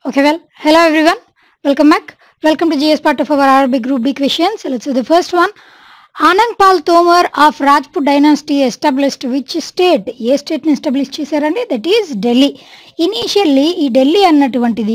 Okay, well, hello everyone. Welcome back. Welcome to GS part of our Arabic group B questions. Let's do the first one. Anand Pal Tomar of Rajput dynasty established which state? ఏ state ని establish చేశారండి that is Delhi initially ఈ ఢిల్లీ అన్నటువంటిది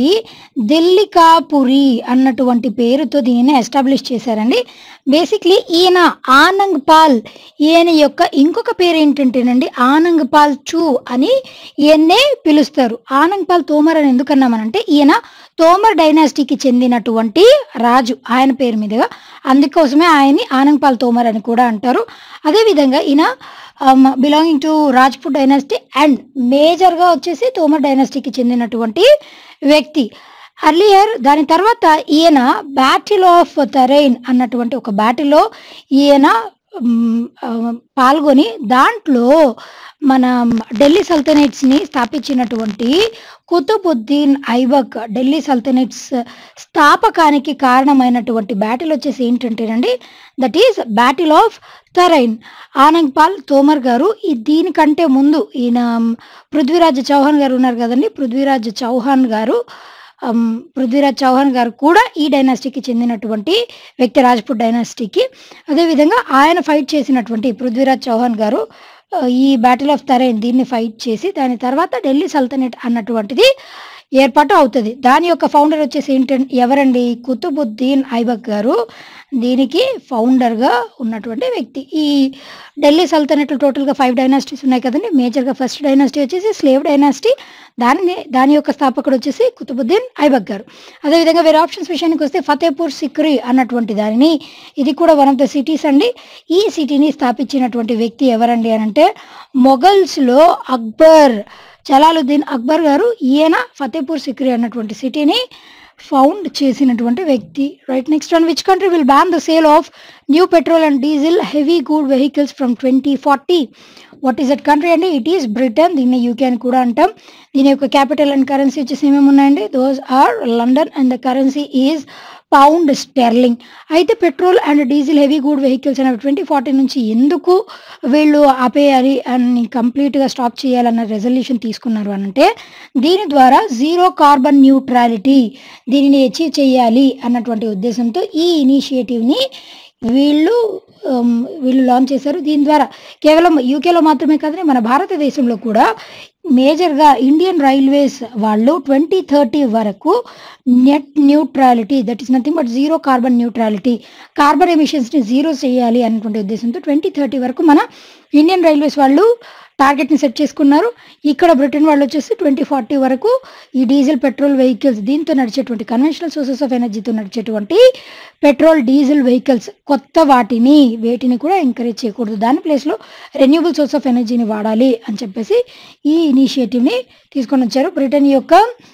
దిల్లికాపురి అన్నటువంటి పేరుతో దీనిని establish చేశారండి basically ఈయన ఆనంగ్ పాల్ ఈయన యొక్క ఇంకొక పేరు ఏంటంటేనండి ఆనంగ్ పాల్ చూ అని ఈయన్నే పిలుస్తారు ఆనంగ్ పాల్ తోమర్ అని ఎందుకన్నామనంటే ఈయన తోమర్ డైనాసిటీకి చెందినటువంటి రాజు ఆయన పేరు మీదుగా అందుకోసమే ఆయన్ని ఆనంగ్ పాల్ తోమర్ అని కూడా అంటారు అదేవిధంగా ఈయన belonging to Rajput dynasty and మేజర్గా వచ్చేసి తోమర్ డైనాసిటీకి చెందినటువంటి వ్యక్తి అర్లియర్ దాని తర్వాత ఈయన బ్యాటిల్ ఆఫ్ తరైన్ అన్నటువంటి ఒక బ్యాటిల్లో ఈయన మ్, ఆ, పాల్గొని దాంట్లో మన ఢిల్లీ సల్తనేట్స్ని స్థాపించినటువంటి కుతుబుద్దీన్ ఐబక్ ఢిల్లీ సల్తనేట్స్ స్థాపకానికి కారణమైనటువంటి బ్యాటిల్ వచ్చేసి ఏంటంటేనండి that is battle of Tarain Anand Pal Tomar గారు ఈ దీనికంటే ముందు ఈయన పృథ్వీరాజ్ చౌహాన్ గారు ఉన్నారు కదండి పృథ్వీరాజ్ చౌహాన్ గారు అమ్, పృథ్వీరాజ్ చౌహాన్ గారు కూడా ఈ డైనాసిటీకి చెందినటువంటి వ్యక్తి రాజ్పూట్ డైనాసిటీకి అదేవిధంగా ఆయన ఫైట్ చేసినటువంటి పృథ్వీరాజ్ చౌహాన్ గారు ఆ, ఈ బ్యాటిల్ ఆఫ్ తరైన్ దీన్ని ఫైట్ చేసి దాని తర్వాత ఢిల్లీ సల్తనెట్ అన్నటువంటిది ఏర్పాటు అవుతుంది దాని యొక్క ఫౌండర్ వచ్చేసి ఏంటంటే ఎవరండి కుతుబుద్దీన్ ఐబక్ గారు దీనికి ఫౌండర్గా ఉన్నటువంటి వ్యక్తి ఈ ఢిల్లీ సల్తనెట్లు టోటల్గా ఫైవ్ డైనాసిటీస్ ఉన్నాయి కదండి మేజర్గా ఫస్ట్ డైనాసిటీ వచ్చేసి స్లేవ్ డైనాసిటీ దాని దాని యొక్క స్థాపకుడు వచ్చేసి కుతుబుద్దీన్ ఐబక్ గారు అదేవిధంగా వేరే ఆప్షన్స్ విషయానికి వస్తే ఫతేపూర్ సిక్రీ అన్నటువంటి దానిని ఇది కూడా వన్ ఆఫ్ ద సిటీస్ అండి ఈ సిటీని స్థాపించినటువంటి వ్యక్తి ఎవరండి అని అంటే మొఘల్స్లో అక్బర్ జలాలుద్దీన్ అక్బర్ గారు ఈయన ఫతేపూర్ సిక్రీ అన్నటువంటి సిటీని ఫౌండ్ చేసినటువంటి వ్యక్తి right next one which country will ban the sale of new petrol and diesel heavy good vehicles from twenty forty what is that country అండి ఇట్ ఈస్ బ్రిటన్ దీన్ని యూకే అని కూడా అంటాం దీని యొక్క క్యాపిటల్ అండ్ కరెన్సీ వచ్చేసి ఏమేమి ఉన్నాయండి those are London and the currency is pound sterling అయితే petrol and diesel heavy good vehicles అనేవి ట్వంటీ ఫార్టీ నుంచి ఎందుకు వీళ్ళు ఆపేయాలి అని కంప్లీట్గా స్టాప్ చేయాలన్న రెజల్యూషన్ తీసుకున్నారు అని అంటే దీని ద్వారా జీరో కార్బన్ న్యూట్రాలిటీ దీనిని అచీవ్ చేయాలి అన్నటువంటి ఉద్దేశంతో ఈ ఇనిషియేటివ్ని వీళ్ళు ఉమ్, వీళ్ళు లాంచ్ చేశారు దీని ద్వారా కేవలం యూకేలో మాత్రమే కాదని మన భారతదేశంలో కూడా మేజర్గా ఇండియన్ రైల్వేస్ వాళ్ళు ట్వంటీ థర్టీ వరకు net neutrality that is nothing but zero carbon neutrality carbon ఎమిషన్స్ని జీరో చేయాలి అనేటువంటి ఉద్దేశంతో ట్వంటీ థర్టీ వరకు మన ఇండియన్ రైల్వేస్ వాళ్ళు టార్గెట్ని సెట్ చేసుకున్నారు ఇక్కడ బ్రిటన్ వాళ్ళు వచ్చేసి ట్వంటీ ఫార్టీ వరకు ఈ డీజిల్ పెట్రోల్ వెహికల్స్ దీంతో నడిచేటువంటి కన్వెన్షనల్ సోర్సెస్ ఆఫ్ ఎనర్జీతో నడిచేటువంటి పెట్రోల్ డీజిల్ వెహికల్స్ కొత్త వాటిని వేటిని కూడా ఎంకరేజ్ చేయకూడదు దాని ప్లేస్లో రెన్యూబుల్ సోర్స్ ఆఫ్ ఎనర్జీని వాడాలి అని చెప్పేసి ఈ ఇనిషియేటివ్ని తీసుకొని వచ్చారు బ్రిటన్ యొక్క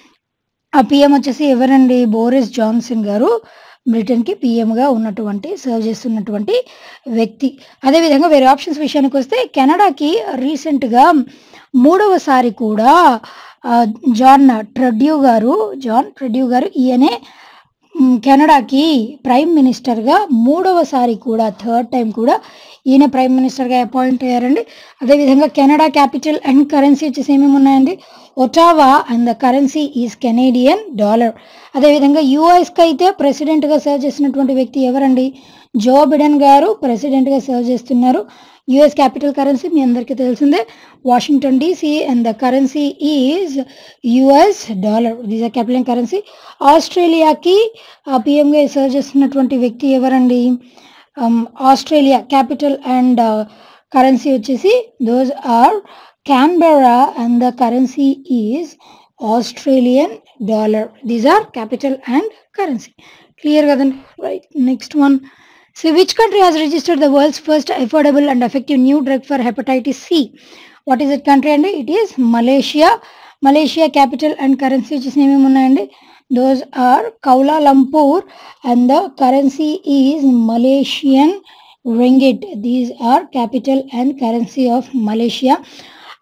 ఆ పిఎం వచ్చేసి ఎవరండి బోరిస్ జాన్సన్ గారు బ్రిటన్కి పిఎంగా ఉన్నటువంటి సర్వ్ చేస్తున్నటువంటి వ్యక్తి అదేవిధంగా వేరే ఆప్షన్స్ విషయానికి వస్తే కెనడాకి రీసెంట్గా మూడవసారి కూడా ఆ, జాన్ ట్రడ్యూ గారు జాన్ ట్రడ్యూ గారు ఈయనే మ్, కెనడాకి ప్రైమ్ మినిస్టర్గా మూడవసారి కూడా థర్డ్ టైం కూడా ఈయన ప్రైమ్ మినిస్టర్గా అపాయింట్ అయ్యారండి అదేవిధంగా కెనడా క్యాపిటల్ అండ్ కరెన్సీ వచ్చేసి ఏమేమి ఉన్నాయండి Ottawa and the currency is Canadian dollar అదేవిధంగా యూఎస్కి అయితే ప్రెసిడెంట్గా సర్వ్ చేసినటువంటి వ్యక్తి ఎవరండి జో బిడెన్ గారు ప్రెసిడెంట్గా సర్వ్ చేస్తున్నారు యుఎస్ క్యాపిటల్ కరెన్సీ మీ అందరికీ తెలిసిందే Washington DC and the currency is US dollar these are capital currency ఆస్ట్రేలియాకి పిఎంగా సర్వ్ చేస్తున్నటువంటి వ్యక్తి ఎవరండి um, Australia capital and currency వచ్చేసి those are Canberra and the currency is Australian dollar these are capital and currency clear కదండి right next one so which country has registered the world's first affordable and effective new drug for hepatitis C what is it country అండి it is Malaysia Malaysia capital and currency వచ్చేసి ఏమేమి ఉన్నాయండి those are Kuala Lumpur and the currency is Malaysian ringgit these are capital and currency of Malaysia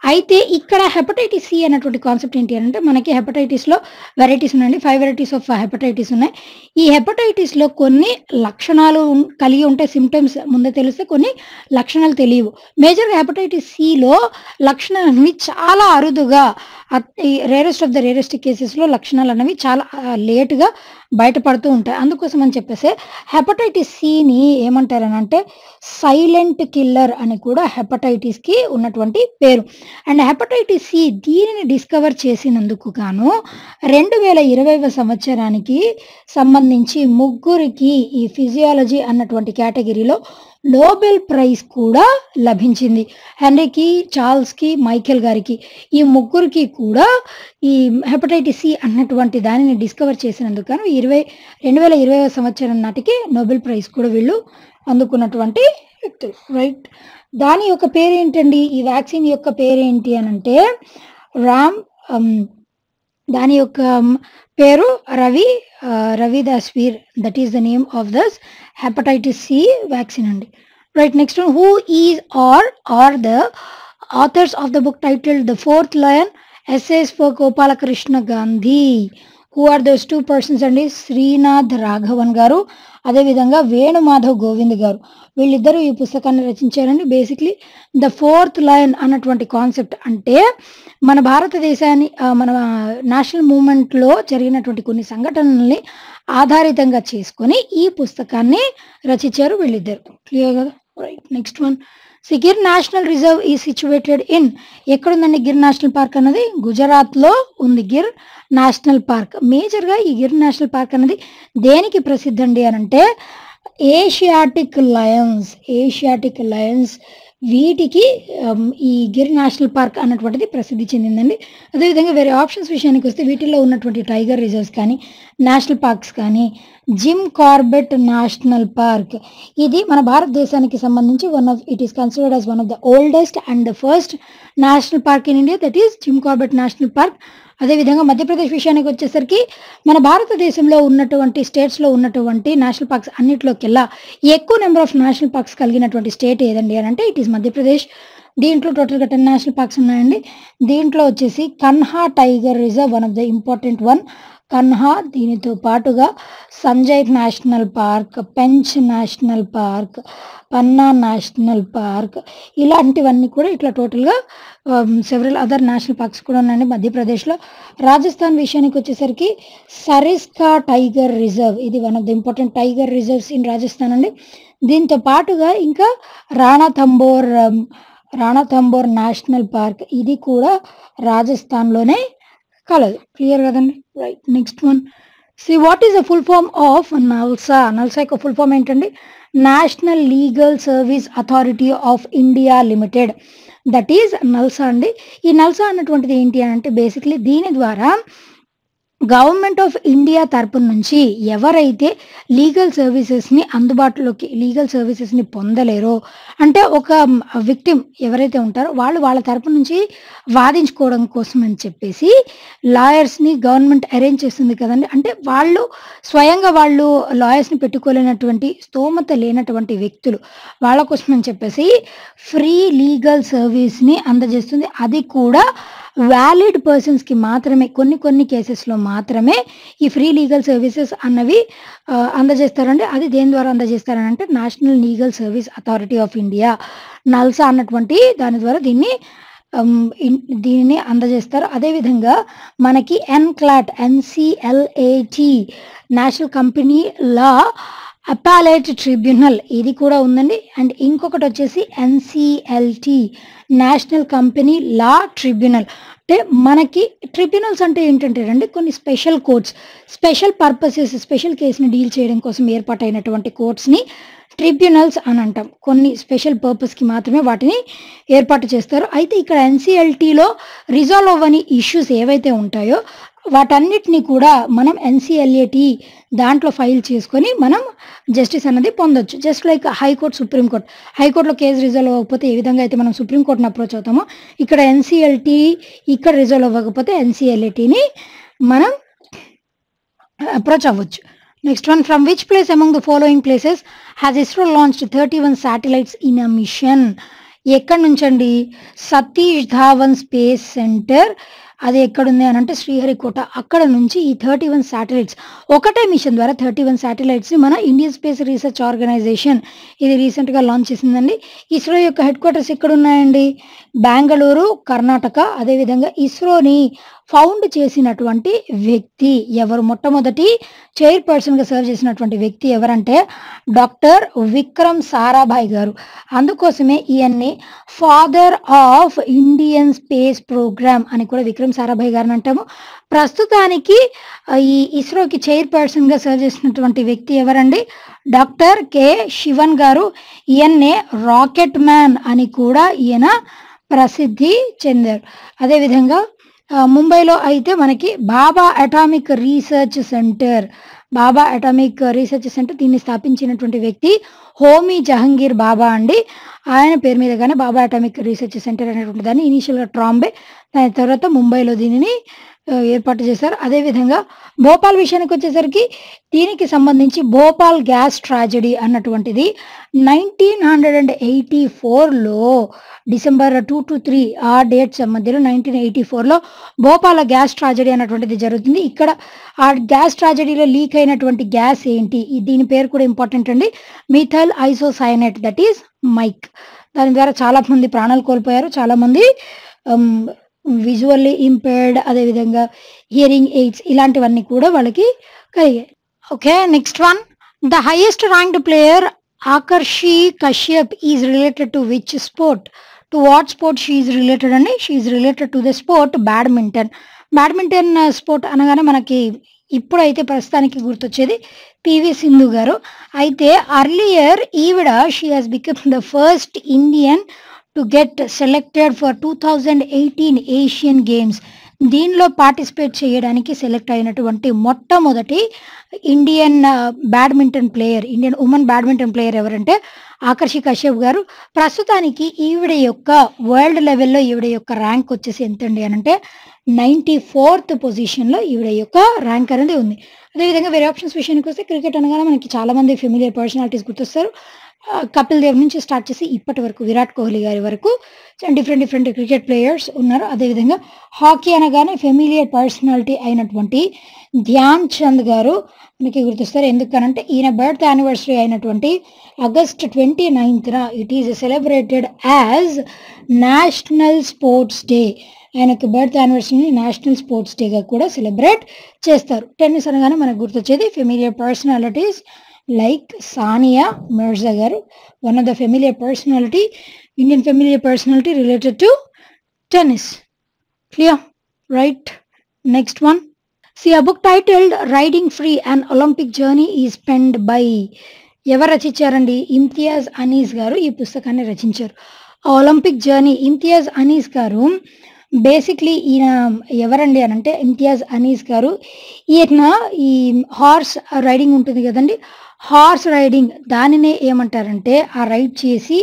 అయితే ఇక్కడ hepatitis C అనేటువంటి concept ఏంటి అంటే మనకి హెపటైటిస్లో వెరైటీస్ ఉన్నాయండి ఫైవ్ వెరైటీస్ ఆఫ్ హెపటైటిస్ ఉన్నాయి ఈ హెపటైటిస్లో కొన్ని లక్షణాలు ఉన్- కలిగి ఉంటే సిమ్టమ్స్ ముందే తెలిస్తే కొన్ని లక్షణాలు తెలియవు మేజర్గా హెపటైటిస్ సిలో లక్షణాలు అనేవి చాలా అరుదుగా రేరెస్ట్ ఆఫ్ ద రేరెస్ట్ కేసెస్లో లక్షణాలు అనేవి చాలా లేట్గా బయటపడుతూ ఉంటాయి అందుకోసం అని చెప్పేసి హెపటైటిస్ సిని ఏమంటారని అంటే సైలెంట్ కిల్లర్ అని కూడా హెపటైటిస్కి ఉన్నటువంటి పేరు అండ్ హెపటైటిస్ సి దీనిని డిస్కవర్ చేసినందుకు గాను రెండు వేల ఇరవైవ సంవత్సరానికి సంబంధించి ముగ్గురికి ఈ ఫిజియాలజీ అన్నటువంటి కేటగిరీలో నోబెల్ ప్రైజ్ కూడా లభించింది హెన్రీకి చార్ల్స్కి మైకేల్ గారికి ఈ ముగ్గురికి కూడా ఈ హెపటైటిస్ సి అన్నటువంటి దానిని డిస్కవర్ చేసినందుకు గాను ఇరవై రెండు వేల ఇరవై సంవత్సరం నాటికి నోబెల్ ప్రైజ్ కూడా వీళ్ళు అందుకున్నటువంటి వ్యక్తులు రైట్ దాని యొక్క పేరేంటండి ఈ వ్యాక్సిన్ యొక్క పేరేంటి అని అంటే రామ్ అమ్, దాని యొక్క మ్, పేరు రవి ఆ, రవిదాస్వీర్ that is the name of this hepatitis C vaccine అండి right next who is are are the authors of the book title the fourth lion essays for Gopalkrishna Gandhi who are those two persons అండి శ్రీనాథ్ రాఘవన్ గారు అదేవిధంగా వేణుమాధవ్ గోవింద్ గారు వీళ్ళిద్దరూ ఈ పుస్తకాన్ని రచించారండి basically the fourth lion అన్నటువంటి కాన్సెప్ట్ అంటే మన భారతదేశాన్ని ఆ, మన నేషనల్ మూమెంట్లో జరిగినటువంటి కొన్ని సంఘటనల్ని ఆధారితంగా చేసుకొని ఈ పుస్తకాన్ని రచించారు వీళ్ళిద్దరు క్లియర్ కదా right next one see Gir national reserve ఈ సిచ్యువేటెడ్ ఇన్ ఎక్కడుందండి గిర్ నేషనల్ పార్క్ అన్నది గుజరాత్లో ఉంది గిర్ నేషనల్ పార్క్ మేజర్గా ఈ గిర్ నేషనల్ పార్క్ అన్నది దేనికి ప్రసిద్ధి అండి అని అంటే ఏషియాటిక్ లయన్స్ ఏషియాటిక్ లయన్స్ వీటికి um, ఈ గిర్ నేషనల్ పార్క్ అన్నటువంటిది ప్రసిద్ధి చెందిందండి అదేవిధంగా వేరే ఆప్షన్స్ విషయానికి వస్తే వీటిల్లో ఉన్నటువంటి టైగర్ రిజర్వ్స్ కానీ నేషనల్ పార్క్స్ కానీ జిమ్ కార్బెట్ నేషనల్ పార్క్ ఇది మన భారతదేశానికి సంబంధించి one of it is considered as one of the oldest and the first national park in India that is Jim Corbett national park అదేవిధంగా మధ్యప్రదేశ్ విషయానికి వచ్చేసరికి మన భారతదేశంలో ఉన్నటువంటి స్టేట్స్లో ఉన్నటువంటి నేషనల్ పార్క్స్ అన్నిటిలోకెల్లా ఎక్కువ నెంబర్ ఆఫ్ నేషనల్ పార్క్స్ కలిగినటువంటి స్టేట్ ఏదండి అని అంటే ఇట్ ఈస్ మధ్యప్రదేశ్ దీంట్లో టోటల్గా టెన్ నేషనల్ పార్క్స్ ఉన్నాయండి దీంట్లో వచ్చేసి Kanha tiger reserve one of the important one Kanha దీనితో పాటుగా Sanjay national park Pench national park Panna national park ఇలాంటివన్నీ కూడా ఇట్లా టోటల్గా సెవెరల్ అదర్ నేషనల్ పార్క్స్ కూడా ఉన్నాయండి మధ్యప్రదేశ్లో రాజస్థాన్ విషయానికి వచ్చేసరికి సరిస్కా టైగర్ రిజర్వ్ ఇది one of the important tiger reserves in Rajasthan అండి దీంతో పాటుగా ఇంకా Ranthambore um, Ranthambore national park ఇది కూడా రాజస్థాన్లోనే కలదు క్లియర్ కదండి right next one see what is the full form of NALSA NALSA యొక్క ఫుల్ ఫామ్ ఏంటండి national legal service authority of India limited that is NALSA అండి ఈ నల్సా అన్నటువంటిది ఏంటి అని అంటే బేసిక్లీ దీని ద్వారా గవర్నమెంట్ ఆఫ్ ఇండియా తరపున నుంచి ఎవరైతే లీగల్ సర్వీసెస్ని అందుబాటులోకి లీగల్ సర్వీసెస్ని పొందలేరో అంటే ఒక విక్టిమ్ ఎవరైతే ఉంటారో వాళ్ళు వాళ్ళ తరపు నుంచి వాదించుకోవడం కోసం అని చెప్పేసి లాయర్స్ని గవర్నమెంట్ అరేంజ్ చేస్తుంది కదండి అంటే వాళ్ళు స్వయంగా వాళ్ళు లాయర్స్ని పెట్టుకోలేనటువంటి స్తోమత లేనటువంటి వ్యక్తులు వాళ్ళ కోసం అని చెప్పేసి ఫ్రీ లీగల్ సర్వీస్ని అందజేస్తుంది అది కూడా వ్యాలిడ్ పర్సన్స్కి మాత్రమే కొన్ని కొన్ని కేసెస్లో మాత్రమే ఈ ఫ్రీ లీగల్ సర్వీసెస్ అన్నవి ఆ, అందజేస్తారండి అది దేని ద్వారా అందజేస్తారని అంటే national legal service authority of India NALSA అన్నటువంటి దాని ద్వారా దీన్ని ఉమ్, ఇన్- దీనిని అందజేస్తారు అదేవిధంగా మనకి NCLAT NCLAT national company law appellate tribunal ఇది కూడా ఉందండి అండ్ ఇంకొకటి వచ్చేసి NCLT national company law tribunal అంటే మనకి ట్రిబ్యునల్స్ అంటే ఏంటంటే అండి కొన్ని special courts special purposes special కేసుని డీల్ చేయడం కోసం ఏర్పాటైనటువంటి కోర్ట్స్ని ట్రిబ్యునల్స్ అని అంటాం కొన్ని స్పెషల్ పర్పస్కి మాత్రమే వాటిని ఏర్పాటు చేస్తారు అయితే ఇక్కడ ఎన్సిఎల్టీలో రిజాల్వ్ అవ్వని ఇష్యూస్ ఏవైతే ఉంటాయో వాటన్నిటిని కూడా మనం ఎన్సిఎల్ఏటి దాంట్లో ఫైల్ చేసుకొని మనం జస్టిస్ అన్నది పొందొచ్చు జస్ట్ లైక్ హైకోర్టు సుప్రీంకోర్టు హైకోర్టులో కేసు రిజాల్వ్ అవ్వకపోతే ఏ విధంగా అయితే మనం సుప్రీంకోర్టుని అప్రోచ్ అవుతామో ఇక్కడ ఎన్సిఎల్టీ ఇక్కడ రిజాల్వ్ అవ్వకపోతే ఎన్సిఎల్ఏటిని మనం అప్రోచ్ అవ్వచ్చు next one from which place among the following places has ISRO launched thirty one satellites in a mission ఎక్కడి నుంచండి సతీష్ ధావన్ స్పేస్ సెంటర్ అది ఎక్కడుంది అని అంటే శ్రీహరికోట అక్కడ నుంచి ఈ థర్టీ వన్ శాటిలైట్స్ ఒకటే మిషన్ ద్వారా థర్టీ వన్ శాటిలైట్స్ని మన ఇండియన్ స్పేస్ రీసెర్చ్ ఆర్గనైజేషన్ ఇది రీసెంట్గా లాంచ్ చేసిందండి ఇస్రో యొక్క హెడ్ క్వార్టర్స్ ఎక్కడ ఉన్నాయండి బెంగళూరు కర్ణాటక అదేవిధంగా ఇస్రోని ఫౌండ్ చేసినటువంటి వ్యక్తి ఎవరు మొట్టమొదటి చైర్పర్సన్గా సర్వ్ చేసినటువంటి వ్యక్తి ఎవరంటే డాక్టర్ విక్రమ్ సారాభాయ్ గారు అందుకోసమే ఈయన్ని father of Indian space programme అని కూడా విక్రమ్ సారాభాయ్ గారిని అంటాము ప్రస్తుతానికి ఆ, ఈ ఇస్రోకి చైర్పర్సన్ గా సర్వ్ చేసినటువంటి వ్యక్తి ఎవరండి డాక్టర్ కె శివన్ గారు ఈయన్నే రాకెట్ మ్యాన్ అని కూడా ఈయన ప్రసిద్ధి చెందారు అదేవిధంగా ఆ, ముంబైలో అయితే మనకి Bhabha atomic research centre Bhabha atomic research centre దీన్ని స్థాపించినటువంటి వ్యక్తి హోమీ జహంగీర్ బాబా అండి ఆయన పేరు మీదగానే బాబా అటామిక్ రీసెర్చ్ సెంటర్ అనేటువంటి దాన్ని ఇనీషియల్గా ట్రాంబే దాని తర్వాత ముంబైలో దీనిని ఆ, ఏర్పాటు చేశారు అదేవిధంగా భోపాల్ విషయానికి వచ్చేసరికి దీనికి సంబంధించి భోపాల్ గ్యాస్ ట్రాజడీ అన్నటువంటిది నైన్టీన్ హండ్రెడ్ అండ్ ఎయిటీ ఫోర్లో డిసెంబర్ టూ టు త్రీ ఆ డేట్స్ మధ్యలో నైన్టీన్ ఎయిటీ ఫోర్లో భోపాల గ్యాస్ ట్రాజడీ అన్నటువంటిది జరుగుతుంది ఇక్కడ ఆ గ్యాస్ ట్రాజడీలో లీక్ అయినటువంటి గ్యాస్ ఏంటి ఈ- దీని పేరు కూడా ఇంపార్టెంట్ అండి methyl isocyanate that is MIC దాని ద్వారా చాలా మంది ప్రాణాలు కోల్పోయారు చాలా మంది విజువల్లీ ఇంపేర్డ్ అదేవిధంగా హియరింగ్ ఎయిడ్స్ ఇలాంటివన్నీ కూడా వాళ్ళకి కలిగాయి okay next one the highest ranked player Aakarshi Kashyap is related to which sport to what sport she is related అండి she is related to the sport badminton badminton sport అనగానే మనకి ఇప్పుడైతే ప్రస్తుతానికి గుర్తొచ్చేది పివి సింధు గారు అయితే అర్లియర్ ఈవిడ she has become the first Indian to get selected for two thousand eighteen Asian games దీనిలో పార్టిసిపేట్ చేయడానికి సెలెక్ట్ అయినటువంటి మొట్టమొదటి Indian badminton player Indian women badminton player ఎవరంటే ఆకర్షి కశ్యప్ గారు ప్రస్తుతానికి ఈవిడ యొక్క వరల్డ్ లెవెల్లో ఈవిడ యొక్క ర్యాంక్ వచ్చేసి ఎంతండి అని అంటే నైంటీ ఫోర్త్ పొజిషన్లో ఈవిడ యొక్క ర్యాంక్ అనేది ఉంది అదేవిధంగా వేరే ఆప్షన్స్ విషయానికి వస్తే క్రికెట్ అనగానే మనకి చాలా మంది ఫెమిలియర్ పర్సనాలిటీస్ గుర్తొస్తారు ఆ, కపిల్ దేవ్ నుంచి స్టార్ట్ చేసి ఇప్పటి వరకు విరాట్ కోహ్లీ గారి వరకు డిఫరెంట్ డిఫరెంట్ క్రికెట్ ప్లేయర్స్ ఉన్నారు అదేవిధంగా హాకీ అనగానే ఫెమిలియర్ పర్సనాలిటీ అయినటువంటి ధ్యాన్ చంద్ గారు మనకి గుర్తిస్తారు ఎందుకనంటే ఈయన బర్త్ యానివర్సరీ అయినటువంటి August twenty ninth it is celebrated as national sports day ఆయనకి బర్త్ యానివర్సరీని నేషనల్ స్పోర్ట్స్ డేగా కూడా సెలబ్రేట్ చేస్తారు టెన్నిస్ అనగానే మనకు గుర్తొచ్చేది familiar personalities like Sania Mirza గారు one of the familiar personality Indian familiar personality related to tennis clear right next one see a book titled riding free and Olympic journey is penned by ఎవరు రచించారండి ఇమ్తియాజ్ అనీస్ గారు ఈ పుస్తకాన్ని రచించారు ఆ ఒలింపిక్ జర్నీ ఇమ్తియాజ్ అనీస్ గారు basically ఈయన ఎవరండి అని అంటే ఇమ్తియాజ్ అనీస్ గారు ఈయన ఈ హార్స్ రైడింగ్ ఉంటుంది కదండి హార్స్ రైడింగ్ దానినే ఏమంటారంటే ఆ రైడ్ చేసి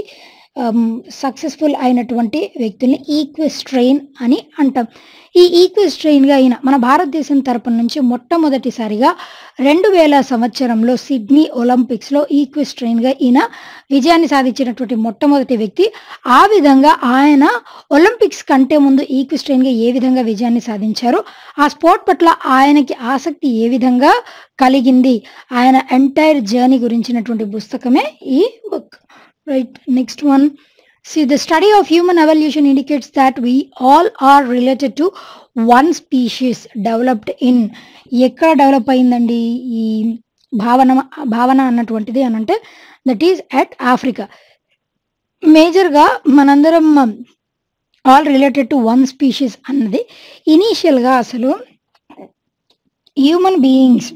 సక్సెస్ఫుల్ అయినటువంటి వ్యక్తుల్ని ఈక్వెస్ట్రెయిన్ అని అంటాం ఈ ఈక్వెస్ట్రెయిన్గా అయిన మన భారతదేశం తరపు నుంచి మొట్టమొదటిసారిగా రెండు వేల సంవత్సరంలో సిడ్నీ ఒలింపిక్స్లో ఈక్వెస్ట్రెయిన్గా ఈయన విజయాన్ని సాధించినటువంటి మొట్టమొదటి వ్యక్తి ఆ విధంగా ఆయన ఒలింపిక్స్ కంటే ముందు ఈక్వెస్ట్రెయిన్గా ఏ విధంగా విజయాన్ని సాధించారు ఆ స్పోర్ట్ పట్ల ఆయనకి ఆసక్తి ఏ విధంగా కలిగింది ఆయన ఎంటైర్ జర్నీ గురించినటువంటి పుస్తకమే ఈ book right next one See, the study of human evolution indicates that we all are related to one species developed in ఎక్కడ డెవలప్ అయిందండి ఈ భావన భావన అన్నటువంటిది అని అంటే దట్ ఈస్ అట్ ఆఫ్రికా మేజర్గా మనందరం all related to one species అన్నది ఇనీషియల్గా అసలు హ్యూమన్ బీయింగ్స్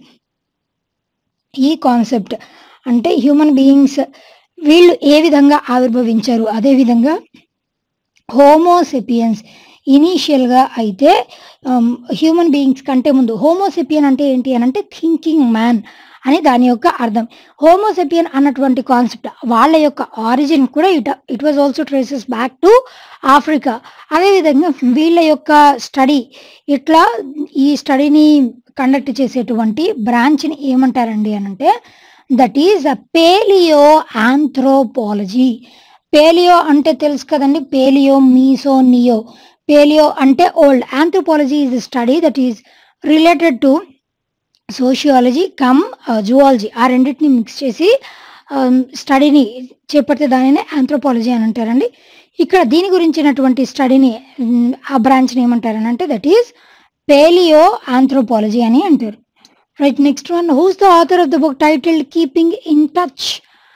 ఈ కాన్సెప్ట్ అంటే హ్యూమన్ బీయింగ్స్ వీళ్ళు ఏ విధంగా ఆవిర్భవించారు అదేవిధంగా హోమోసెపియన్స్ ఇనీషియల్గా అయితే హ్యూమన్ బీయింగ్స్ కంటే ముందు హోమోసెపియన్ అంటే ఏంటి అని అంటే థింకింగ్ మ్యాన్ అని దాని యొక్క అర్థం హోమోసెపియన్ అన్నటువంటి కాన్సెప్ట్ వాళ్ళ యొక్క ఆరిజిన్ కూడా it it was also traces back to Africa అదేవిధంగా వీళ్ళ యొక్క స్టడీ ఇట్లా ఈ స్టడీని కండక్ట్ చేసేటువంటి బ్రాంచ్ని ఏమంటారండి అని అంటే that is a paleo anthropology paleo అంటే తెలుసు కదండి పేలియో మీసో నియో పేలియో అంటే old anthropology is study that is related to sociology cum zoology ఆ రెండింటిని మిక్స్ చేసి స్టడీని చేపడితే దానిని ఆంథ్రోపాలజీ అని అంటారండి ఇక్కడ దీని గురించినటువంటి స్టడీని మ్, ఆ బ్రాంచ్ని ఏమంటారని అంటే దట్ ఈస్ పేలియో ఆంథ్రోపాలజీ అని అంటారు right next one who's the author of the book titled keeping in touch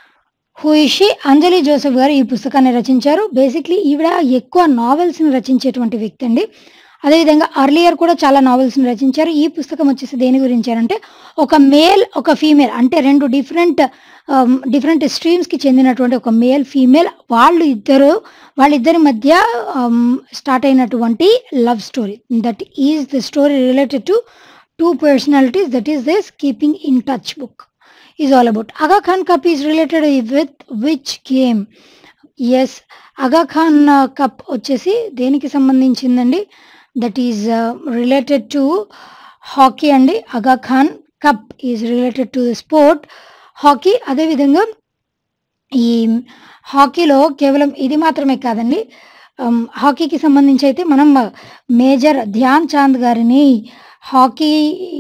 who is she Anjali Joseph గారు ఈ పుస్తకాన్ని రచించారు బేసిక్లీ ఈవిడ ఎక్కువ నావెల్స్ని రచించేటువంటి వ్యక్తి అండి అదేవిధంగా అర్లియర్ కూడా చాలా నావెల్స్ని రచించారు ఈ పుస్తకం వచ్చేసి దేని గురించి అంటే ఒక మేల్ ఒక ఫీమేల్ అంటే రెండు డిఫరెంట్ డిఫరెంట్ స్ట్రీమ్స్కి చెందినటువంటి ఒక మేల్ ఫీమేల్ వాళ్ళు ఇద్దరు వాళ్ళిద్దరి మధ్య స్టార్ట్ అయినటువంటి love story that is the story related to two personalities that is this keeping in touch book is all about Aga Khan cup is related with which game yes Aga Khan cup వచ్చేసి దేనికి సంబంధించిందండి that is related to hockey అండి Aga Khan cup is related to sport hockey అదేవిధంగా ఈ హాకీలో కేవలం ఇది మాత్రమే కాదండి అమ్, హాకీకి సంబంధించి అయితే మనం మేజర్ ధ్యాన్ చాంద్ గారిని హాకీ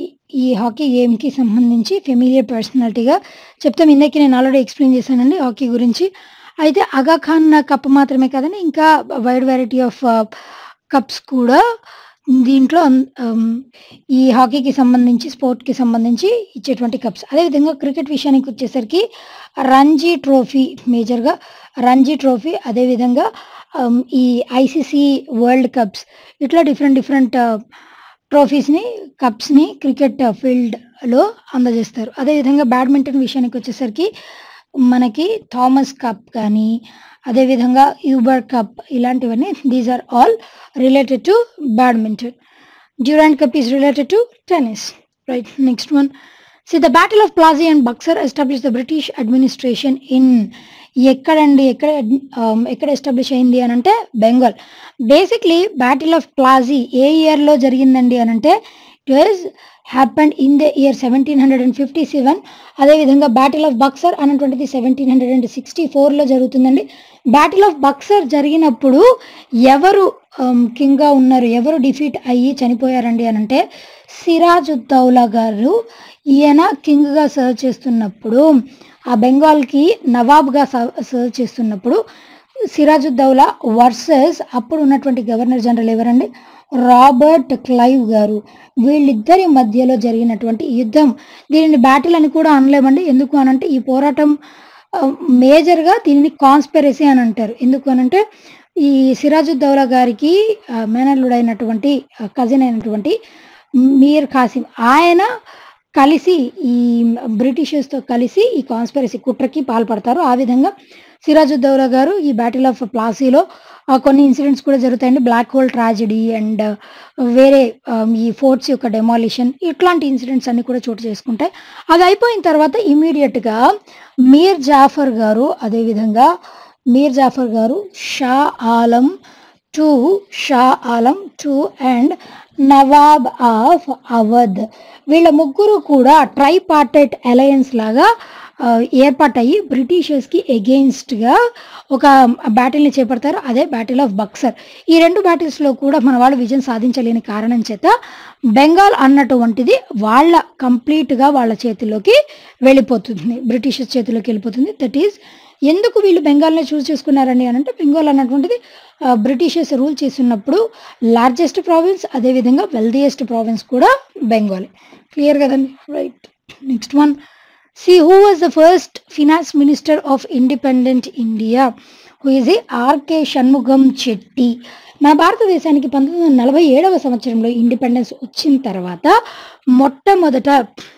ఈ హాకీ గేమ్కి సంబంధించి ఫెమిలియర్ పర్సనాలిటీగా చెప్తాం ఇందాక నేను ఆల్రెడీ ఎక్స్ప్లెయిన్ చేశానండి హాకీ గురించి అయితే అగా ఖాన్ కప్ మాత్రమే కాదండి ఇంకా వైడ్ వెరైటీ ఆఫ్ కప్స్ కూడా దీంట్లో అన్- అమ్, ఈ హాకీకి సంబంధించి స్పోర్ట్కి సంబంధించి ఇచ్చేటువంటి కప్స్ అదేవిధంగా క్రికెట్ విషయానికి వచ్చేసరికి రంజీ ట్రోఫీ మేజర్గా రంజీ ట్రోఫీ అదేవిధంగా అమ్, ఈ ఐసీసీ వరల్డ్ కప్స్ ఇట్లా డిఫరెంట్ డిఫరెంట్ ట్రోఫీస్ని కప్స్ని క్రికెట్ ఫీల్డ్లో అందజేస్తారు అదేవిధంగా బ్యాడ్మింటన్ విషయానికి వచ్చేసరికి మనకి థామస్ కప్ కానీ అదేవిధంగా యూబర్ కప్ ఇలాంటివన్నీ these are all related to badminton Durand cup is related to tennis right next one see the battle of Plassey and Buxar establish the British administration in ఎక్కడండి ఎక్కడ um, ఎక్కడ establish అయింది అని అంటే Bengal basically battle of Plassey ఏ ఇయర్లో జరిగిందండి అని అంటే it was happened in the year seventeen hundred and fifty seven అదేవిధంగా బ్యాటిల్ ఆఫ్ బక్సర్ అనేటువంటిది సెవెంటీన్ హండ్రెడ్ అండ్ సిక్స్టీ ఫోర్లో జరుగుతుందండి బ్యాటిల్ ఆఫ్ బక్సర్ జరిగినప్పుడు ఎవరు కింగ్గా ఉన్నారు ఎవరు డిఫీట్ అయ్యి చనిపోయారండి అని అంటే సిరాజుద్దౌలా గారు ఈయన కింగ్గా సర్వ్ చేస్తున్నప్పుడు ఆ బెంగాల్కి నవాబ్గా సర్వ్ చేస్తున్నప్పుడు సిరాజుద్దౌలా వర్సెస్ అప్పుడు ఉన్నటువంటి గవర్నర్ జనరల్ ఎవరండి రాబర్ట్ క్లైవ్ గారు వీళ్ళిద్దరి మధ్యలో జరిగినటువంటి యుద్ధం దీనిని బ్యాటిల్ అని కూడా అనలేమండి ఎందుకు అనంటే ఈ పోరాటం ఆ, మేజర్గా దీనిని కాన్స్పెరసీ అని అంటారు ఎందుకు అనంటే ఈ సిరాజుద్దౌలా గారికి ఆ, మేనల్లుడైనటువంటి కజిన్ అయినటువంటి మీర్ ఖాసిం ఆయన కలిసి ఈ బ్రిటిషర్స్తో కలిసి ఈ కాన్స్పెరసీ కుట్రకి పాల్పడతారు ఆ విధంగా సిరాజుద్దౌలా గారు ఈ బ్యాటిల్ ఆఫ్ ప్లాసీలో ఆ, కొన్ని ఇన్సిడెంట్స్ కూడా జరుగుతాయండి బ్లాక్ హోల్ ట్రాజడీ అండ్ వేరే ఆ, ఈ ఫోర్ట్స్ యొక్క డెమాలిషన్ ఇట్లాంటి ఇన్సిడెంట్స్ అన్ని కూడా చోటు చేసుకుంటాయి అది అయిపోయిన తర్వాత ఇమీడియట్గా మీర్ జాఫర్ గారు అదేవిధంగా మీర్ జాఫర్ గారు Shah Alam two Shah Alam two and nawab of Awadh వీళ్ళ ముగ్గురు కూడా ట్రై పార్టెడ్ అలయన్స్ లాగా ఆ, ఏర్పాటయ్యి బ్రిటిషర్స్కి ఎగెయిన్స్ట్గా ఒక బ్యాటిల్ని చేపడతారు అదే బ్యాటిల్ ఆఫ్ బక్సర్ ఈ రెండు బ్యాటిల్స్లో కూడా మన వాళ్ళు విజయం సాధించలేని కారణం చేత బెంగాల్ అన్నటువంటిది వాళ్ళ కంప్లీట్గా వాళ్ళ చేతిలోకి వెళ్ళిపోతుంది బ్రిటిషర్స్ చేతిలోకి వెళ్ళిపోతుంది దట్ ఈస్ ఎందుకు వీళ్ళు బెంగాల్ని చూస్ చేసుకున్నారండి అని అంటే బెంగాల్ అన్నటువంటిది ఆ, బ్రిటిషర్స్ రూల్ చేస్తున్నప్పుడు లార్జెస్ట్ ప్రావిన్స్ అదేవిధంగా వెల్దియెస్ట్ ప్రావిన్స్ కూడా బెంగాలే క్లియర్ కదండి right next one see who was the first finance minister of independent India who is a R K Shanmugam Chetty మన భారతదేశానికి పంతొమ్మిది వందల నలభై ఏడవ సంవత్సరంలో ఇండిపెండెన్స్ వచ్చిన తర్వాత మొట్టమొదట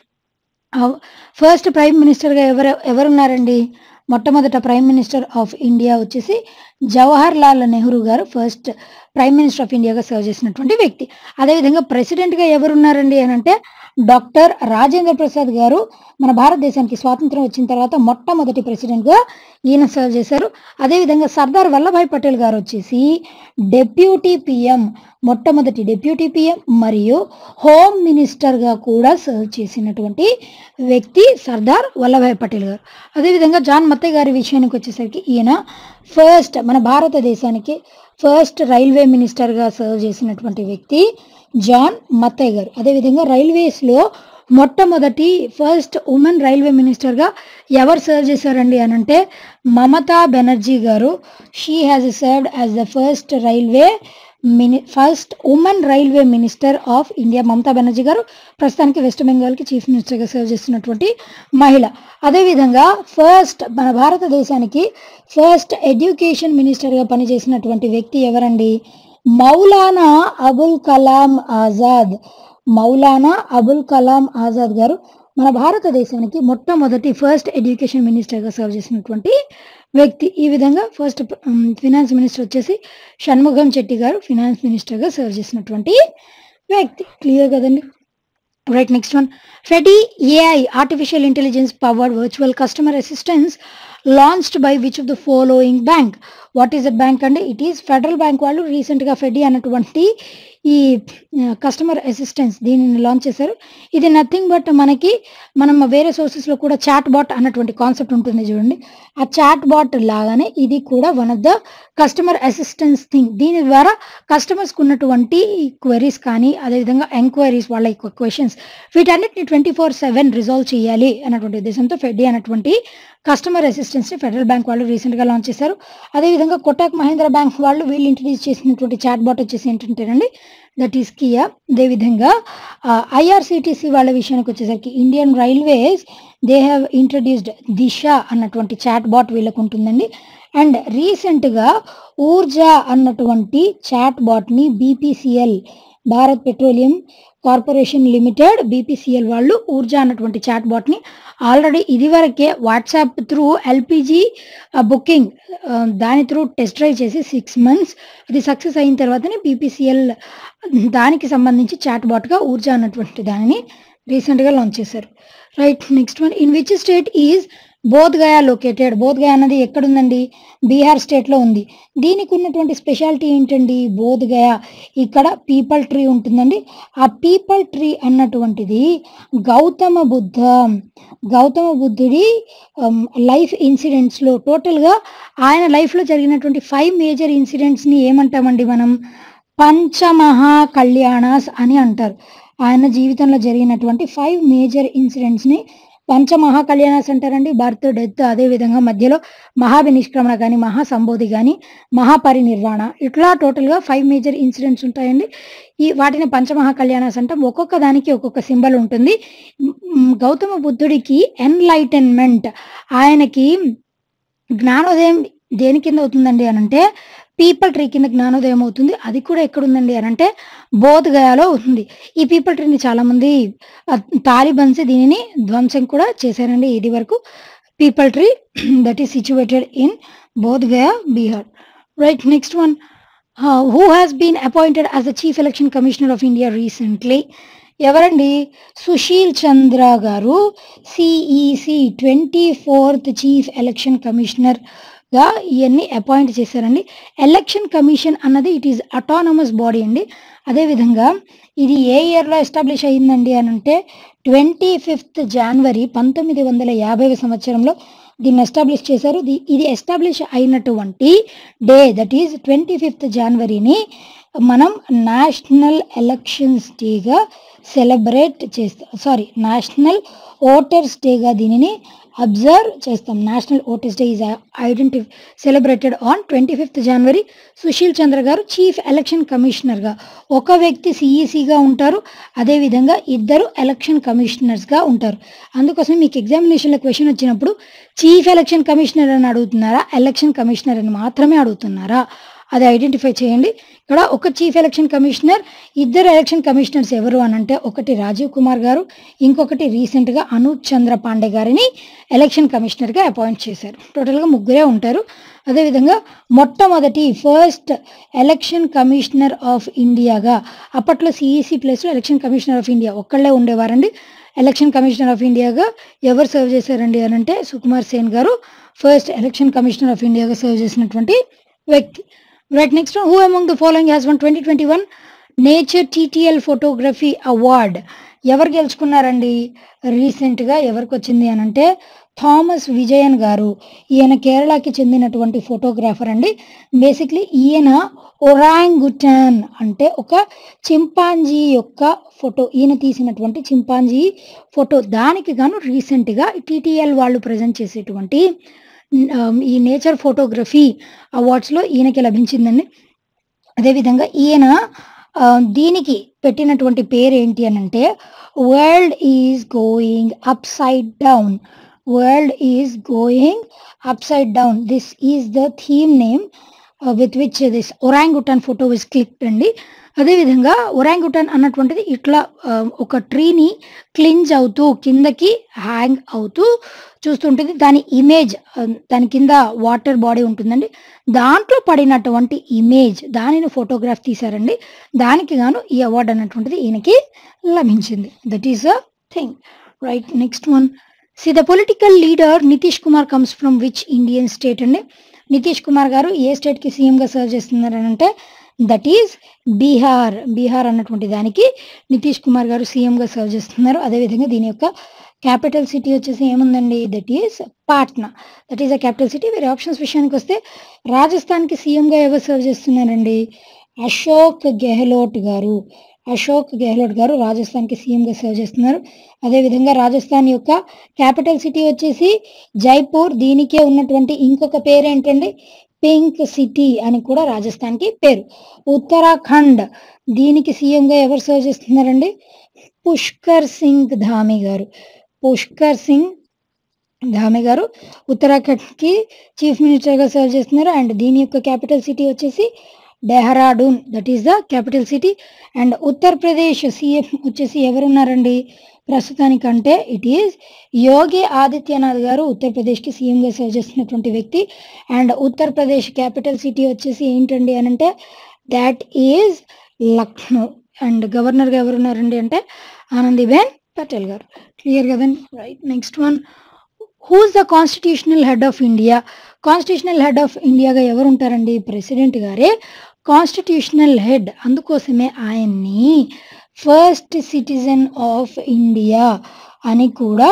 ఫస్ట్ ప్రైమ్ మినిస్టర్గా ఎవరు ఎవరున్నారండి మొట్టమొదట ప్రైమ్ మినిస్టర్ ఆఫ్ ఇండియా వచ్చేసి జవహర్ లాల్ నెహ్రూ గారు ఫస్ట్ ప్రైమ్ మినిస్టర్ ఆఫ్ ఇండియాగా సర్వ్ చేసినటువంటి వ్యక్తి అదేవిధంగా ప్రెసిడెంట్గా ఎవరున్నారండి అని అంటే డాక్టర్ రాజేంద్ర ప్రసాద్ గారు మన భారతదేశానికి స్వాతంత్రం వచ్చిన తర్వాత మొట్టమొదటి ప్రెసిడెంట్గా ఈయన సర్వ్ చేశారు అదేవిధంగా సర్దార్ వల్లభాయ్ పటేల్ గారు వచ్చేసి డెప్యూటీ పిఎం మొట్టమొదటి డెప్యూటీ పిఎం మరియు హోమ్ మినిస్టర్గా కూడా సర్వ్ చేసినటువంటి వ్యక్తి సర్దార్ వల్లభాయ్ పటేల్ గారు అదేవిధంగా జాన్ మత్తయ్య గారి విషయానికి వచ్చేసరికి ఈయన ఫస్ట్ మన భారతదేశానికి ఫస్ట్ రైల్వే మినిస్టర్గా సర్వ్ చేసినటువంటి వ్యక్తి జాన్ మత్తయ్య గారు అదేవిధంగా రైల్వేస్లో మొట్టమొదటి ఫస్ట్ ఉమెన్ రైల్వే మినిస్టర్గా ఎవరు సర్వ్ చేశారండి అని అంటే మమతా బెనర్జీ గారు she has served as the first railway mini first women railway minister of India Mamata Banerjee గారు ప్రస్తుతానికి వెస్ట్ బెంగాల్కి చీఫ్ మినిస్టర్గా సర్వ్ చేస్తున్నటువంటి మహిళ అదేవిధంగా ఫస్ట్ మన భారతదేశానికి ఫస్ట్ ఎడ్యుకేషన్ మినిస్టర్గా పనిచేసినటువంటి వ్యక్తి ఎవరండి మౌలానా అబుల్ కలాం ఆజాద్ మౌలానా అబుల్ కలాం ఆజాద్ గారు మన భారతదేశానికి మొట్టమొదటి ఫస్ట్ ఎడ్యుకేషన్ మినిస్టర్గా సర్వ్ చేసినటువంటి వ్యక్తి ఈ విధంగా ఫస్ట్ ఫినాన్స్ మినిస్టర్ వచ్చేసి షణ్ముఖం చెట్టి గారు ఫినాన్స్ మినిస్టర్గా సర్వ్ చేసినటువంటి వ్యక్తి క్లియర్ కదండి right next one Fedi AI artificial intelligence powered virtual customer assistance launched by which of the following bank what is the bank అండి ఇట్ ఈస్ ఫెడరల్ బ్యాంక్ వాళ్ళు రీసెంట్గా ఫెడి అన్నటువంటి ఈ కస్టమర్ అసిస్టెన్స్ దీనిని లాంచ్ చేశారు ఇది నథింగ్ బట్ మనకి మనం వేరే సోర్సెస్లో కూడా చాట్ బాట్ అన్నటువంటి కాన్సెప్ట్ ఉంటుంది చూడండి ఆ చాట్ బాట్ లాగానే ఇది కూడా one of the customer assistance thing దీని ద్వారా కస్టమర్స్కి ఉన్నటువంటి క్వెరీస్ కానీ అదేవిధంగా ఎంక్వైరీస్ వాళ్ళ యొక్క క్వశ్చన్స్ వీటన్నిటిని ట్వంటీ ఫోర్ సెవెన్ రిజాల్వ్ చేయాలి అన్నటువంటి ఉద్దేశంతో ఫెడ్డి అన్నటువంటి కస్టమర్ అసిస్టెన్స్ని ఫెడరల్ బ్యాంక్ వాళ్ళు రీసెంట్గా లాంచ్ చేశారు అదేవిధంగా కొటాక్ మహేంద్ర బ్యాంక్ వాళ్ళు వీళ్ళు ఇంట్రడ్యూస్ చేసినటువంటి చాట్ బాట్ వచ్చేసి ఏంటంటేనండి దట్ ఈస్ కియా అదేవిధంగా ఐఆర్సిటిసి వాళ్ళ విషయానికి వచ్చేసరికి Indian railways they have introduced Disha అన్నటువంటి చాట్ బాట్ వీళ్ళకు ఉంటుందండి అండ్ రీసెంట్గా ఊర్జా అన్నటువంటి చాట్ బాట్ని BPCL Bharat petroleum corporation limited BPCL వాళ్ళు ఊర్జా అన్నటువంటి చాట్ బాట్ని ఆల్రెడీ ఇదివరకే వాట్సాప్ త్రూ ఎల్పిజి బుకింగ్ దాని త్రూ టెస్ట్ డ్రైవ్ చేసి సిక్స్ మంత్స్ ఇది సక్సెస్ అయిన తర్వాతనే బీపీసీఎల్ దానికి సంబంధించి చాట్ బాట్గా ఊర్జా అన్నటువంటి దానిని రీసెంట్గా లాంచ్ చేశారు right next one in which state is Bodh Gaya located Bodh Gaya అన్నది ఎక్కడుందండి బీహార్ స్టేట్లో ఉంది దీనికి ఉన్నటువంటి స్పెషాలిటీ ఏంటండి బోధ్ గయా ఇక్కడ పీపల్ ట్రీ ఉంటుందండి ఆ పీపల్ ట్రీ అన్నటువంటిది గౌతమ బుద్ధ గౌతమ బుద్ధుడి లైఫ్ ఇన్సిడెంట్స్లో టోటల్గా ఆయన లైఫ్లో జరిగినటువంటి ఫైవ్ మేజర్ ఇన్సిడెంట్స్ని ఏమంటామండి మనం పంచమహా కళ్యాణాస్ అని అంటారు ఆయన జీవితంలో జరిగినటువంటి ఫైవ్ మేజర్ ఇన్సిడెంట్స్ని పంచమహా కళ్యాణాస్ అంటారండి బర్త్ డెత్ అదేవిధంగా మధ్యలో మహావినిష్క్రమణ కానీ మహాసంబోధి కానీ మహాపరినిర్వాణ ఇట్లా టోటల్గా ఫైవ్ మేజర్ ఇన్సిడెంట్స్ ఉంటాయండి ఈ వాటిని పంచమహా కళ్యాణాస్ అంటాం ఒక్కొక్క దానికి ఒక్కొక్క సింబల్ ఉంటుంది మ్, గౌతమ బుద్ధుడికి ఎన్లైటన్మెంట్ ఆయనకి జ్ఞానోదయం దేని కింద అవుతుందండి అని అంటే పీపల్ ట్రీ కింద జ్ఞానోదయం అవుతుంది అది కూడా ఎక్కడుందండి అని అంటే బోధ్ గయాలో ఉంది ఈ పీపల్ ట్రీని చాలామంది ఆ, తాలిబన్స్ దీనిని ధ్వంసం కూడా చేశారండి ఇది వరకు peepal tree that is situated in Bodh Gaya Bihar right next one who has been appointed as the chief election commissioner of India recently ఎవరండి సుశీల్ చంద్ర గారు CEC twenty fourth chief election commissioner గా ఇవన్నీ అపాయింట్ చేశారండి ఎలక్షన్ కమిషన్ అన్నది ఇట్ ఈస్ అటానమస్ బాడీ అండి అదేవిధంగా ఇది ఏ ఇయర్లో ఎస్టాబ్లిష్ అయ్యిందండి అని అంటే ట్వంటీ ఫిఫ్త్ జనవరి పంతొమ్మిది వందల యాభై సంవత్సరంలో దీన్ని ఎస్టాబ్లిష్ చేశారు ది- ఇది ఎస్టాబ్లిష్ అయినటువంటి day that is twenty fifth జనవరిని మనం నేషనల్ ఎలక్షన్స్ డేగా సెలబ్రేట్ చేస్తాం సారీ నేషనల్ ఓటర్స్ డేగా దీనిని అబ్జర్వ్ చేస్తాం national voters day is identi celebrated on twenty fifth January Sushil Chandra గారు చీఫ్ ఎలక్షన్ కమిషనర్గా ఒక వ్యక్తి సిఈసిగా ఉంటారు అదేవిధంగా ఇద్దరు ఎలక్షన్ కమిషనర్స్గా ఉంటారు అందుకోసం మీకు ఎగ్జామినేషన్లో క్వశ్చన్ వచ్చినప్పుడు చీఫ్ ఎలక్షన్ కమిషనర్ అని అడుగుతున్నారా ఎలక్షన్ కమిషనర్ అని మాత్రమే అడుగుతున్నారా అది ఐడెంటిఫై చేయండి ఇక్కడ ఒక చీఫ్ ఎలక్షన్ కమిషనర్ ఇద్దరు ఎలక్షన్ కమిషనర్స్ ఎవరు అని అంటే ఒకటి రాజీవ్ కుమార్ గారు ఇంకొకటి రీసెంట్గా అనూప్ చంద్ర పాండే గారిని ఎలక్షన్ కమిషనర్గా అపాయింట్ చేశారు టోటల్గా ముగ్గురే ఉంటారు అదేవిధంగా మొట్టమొదటి ఫస్ట్ ఎలక్షన్ కమిషనర్ ఆఫ్ ఇండియాగా అప్పట్లో సిఈసి ప్లేస్లో ఎలక్షన్ కమిషనర్ ఆఫ్ ఇండియా ఒక్కళ్ళే ఉండేవారండి ఎలక్షన్ కమిషనర్ ఆఫ్ ఇండియాగా ఎవరు సర్వ్ చేశారండి అని అంటే సుకుమార్ సేన్ గారు ఫస్ట్ ఎలక్షన్ కమిషనర్ ఆఫ్ ఇండియాగా సర్వ్ చేసినటువంటి వ్యక్తి right next who among the following has won twenty twenty one nature TTL photography award ఎవరు గెలుచుకున్నారండి రీసెంట్గా ఎవరికి వచ్చింది అని అంటే థామస్ విజయన్ గారు ఈయన కేరళకి చెందినటువంటి ఫోటోగ్రాఫర్ అండి బేసిక్లీ ఈయన ఒరాంగుటాన్ అంటే ఒక చింపాంజీ యొక్క ఫోటో ఈయన తీసినటువంటి చింపాంజీ ఫోటో దానికి గాను రీసెంట్గా టీటీఎల్ వాళ్ళు ప్రజెంట్ చేసేటువంటి ఆ, ఈ నేచర్ ఫోటోగ్రఫీ అవార్డ్స్లో ఈయనకి లభించిందండి అదేవిధంగా ఈయన ఆ, దీనికి పెట్టినటువంటి పేరు ఏంటి అని అంటే world is going upside down world is going upside down this is the theme name with which this orangutan photo was clicked అండి అదేవిధంగా ఒరాంగుటాన్ అన్నటువంటిది ఇట్లా ఆ, ఒక ట్రీని క్లింజ్ అవుతూ కిందకి హ్యాంగ్ అవుతూ చూస్తుంటుంది దాని ఇమేజ్ దాని కింద వాటర్ బాడీ ఉంటుందండి దాంట్లో పడినటువంటి ఇమేజ్ దానిని ఫోటోగ్రాఫ్ తీశారండి దానికి గాను ఈ అవార్డు అన్నటువంటిది ఈయనకి లభించింది that is a thing right next one see the political leader Nitish Kumar comes from which Indian state అండి నితీష్ కుమార్ గారు ఏ స్టేట్కి సీఎంగా సర్వ్ చేస్తున్నారు అని అంటే దట్ ఈజ్ బీహార్ బీహార్ అన్నటువంటి దానికి నితీష్ కుమార్ గారు సీఎంగా సర్వ్ చేస్తున్నారు అదేవిధంగా దీని యొక్క క్యాపిటల్ సిటీ వచ్చేసి ఏముందండి that is Patna that is a capital city వేరే ఆప్షన్స్ విషయానికి వస్తే రాజస్థాన్కి సీఎంగా ఎవరు సర్వ్ చేస్తున్నారండి అశోక్ గెహ్లోట్ గారు అశోక్ గెహ్లోట్ గారు రాజస్థాన్కి సీఎంగా సర్వ్ చేస్తున్నారు అదేవిధంగా రాజస్థాన్ యొక్క క్యాపిటల్ సిటీ వచ్చేసి జైపూర్ దీనికే ఉన్నటువంటి ఇంకొక పేరు ఏంటండి పింక్ సిటీ అని కూడా రాజస్థాన్కి పేరు ఉత్తరాఖండ్ దీనికి సీఎంగా ఎవరు సర్వ్ చేస్తున్నారండి పుష్కర్ సింగ్ ధామి గారు పుష్కర్ సింగ్ ధామి గారు ఉత్తరాఖండ్కి చీఫ్ మినిస్టర్గా సర్వ్ చేస్తున్నారు అండ్ దీని యొక్క క్యాపిటల్ సిటీ వచ్చేసి Dehradun that is the capital city and Uttar Pradesh CM వచ్చేసి ఎవరున్నారండి ప్రస్తుతానికంటే ఇట్ ఈస్ యోగి ఆదిత్యనాథ్ గారు ఉత్తరప్రదేశ్కి సీఎంగా సర్వ్ చేస్తున్నటువంటి వ్యక్తి అండ్ ఉత్తరప్రదేశ్ క్యాపిటల్ సిటీ వచ్చేసి ఏంటండి అని అంటే దాట్ ఈజ్ లక్నో అండ్ గవర్నర్గా ఎవరున్నారండి అంటే ఆనందీబెన్ పటేల్ గారు క్లియర్ కదండి right next one who's the constitutional head of India constitutional head of ఇండియాగా ఎవరు ఉంటారండి ప్రెసిడెంట్ గారే కాన్స్టిట్యూషనల్ హెడ్ అందుకోసమే ఆయన్ని ఫస్ట్ సిటిజన్ ఆఫ్ ఇండియా అని కూడా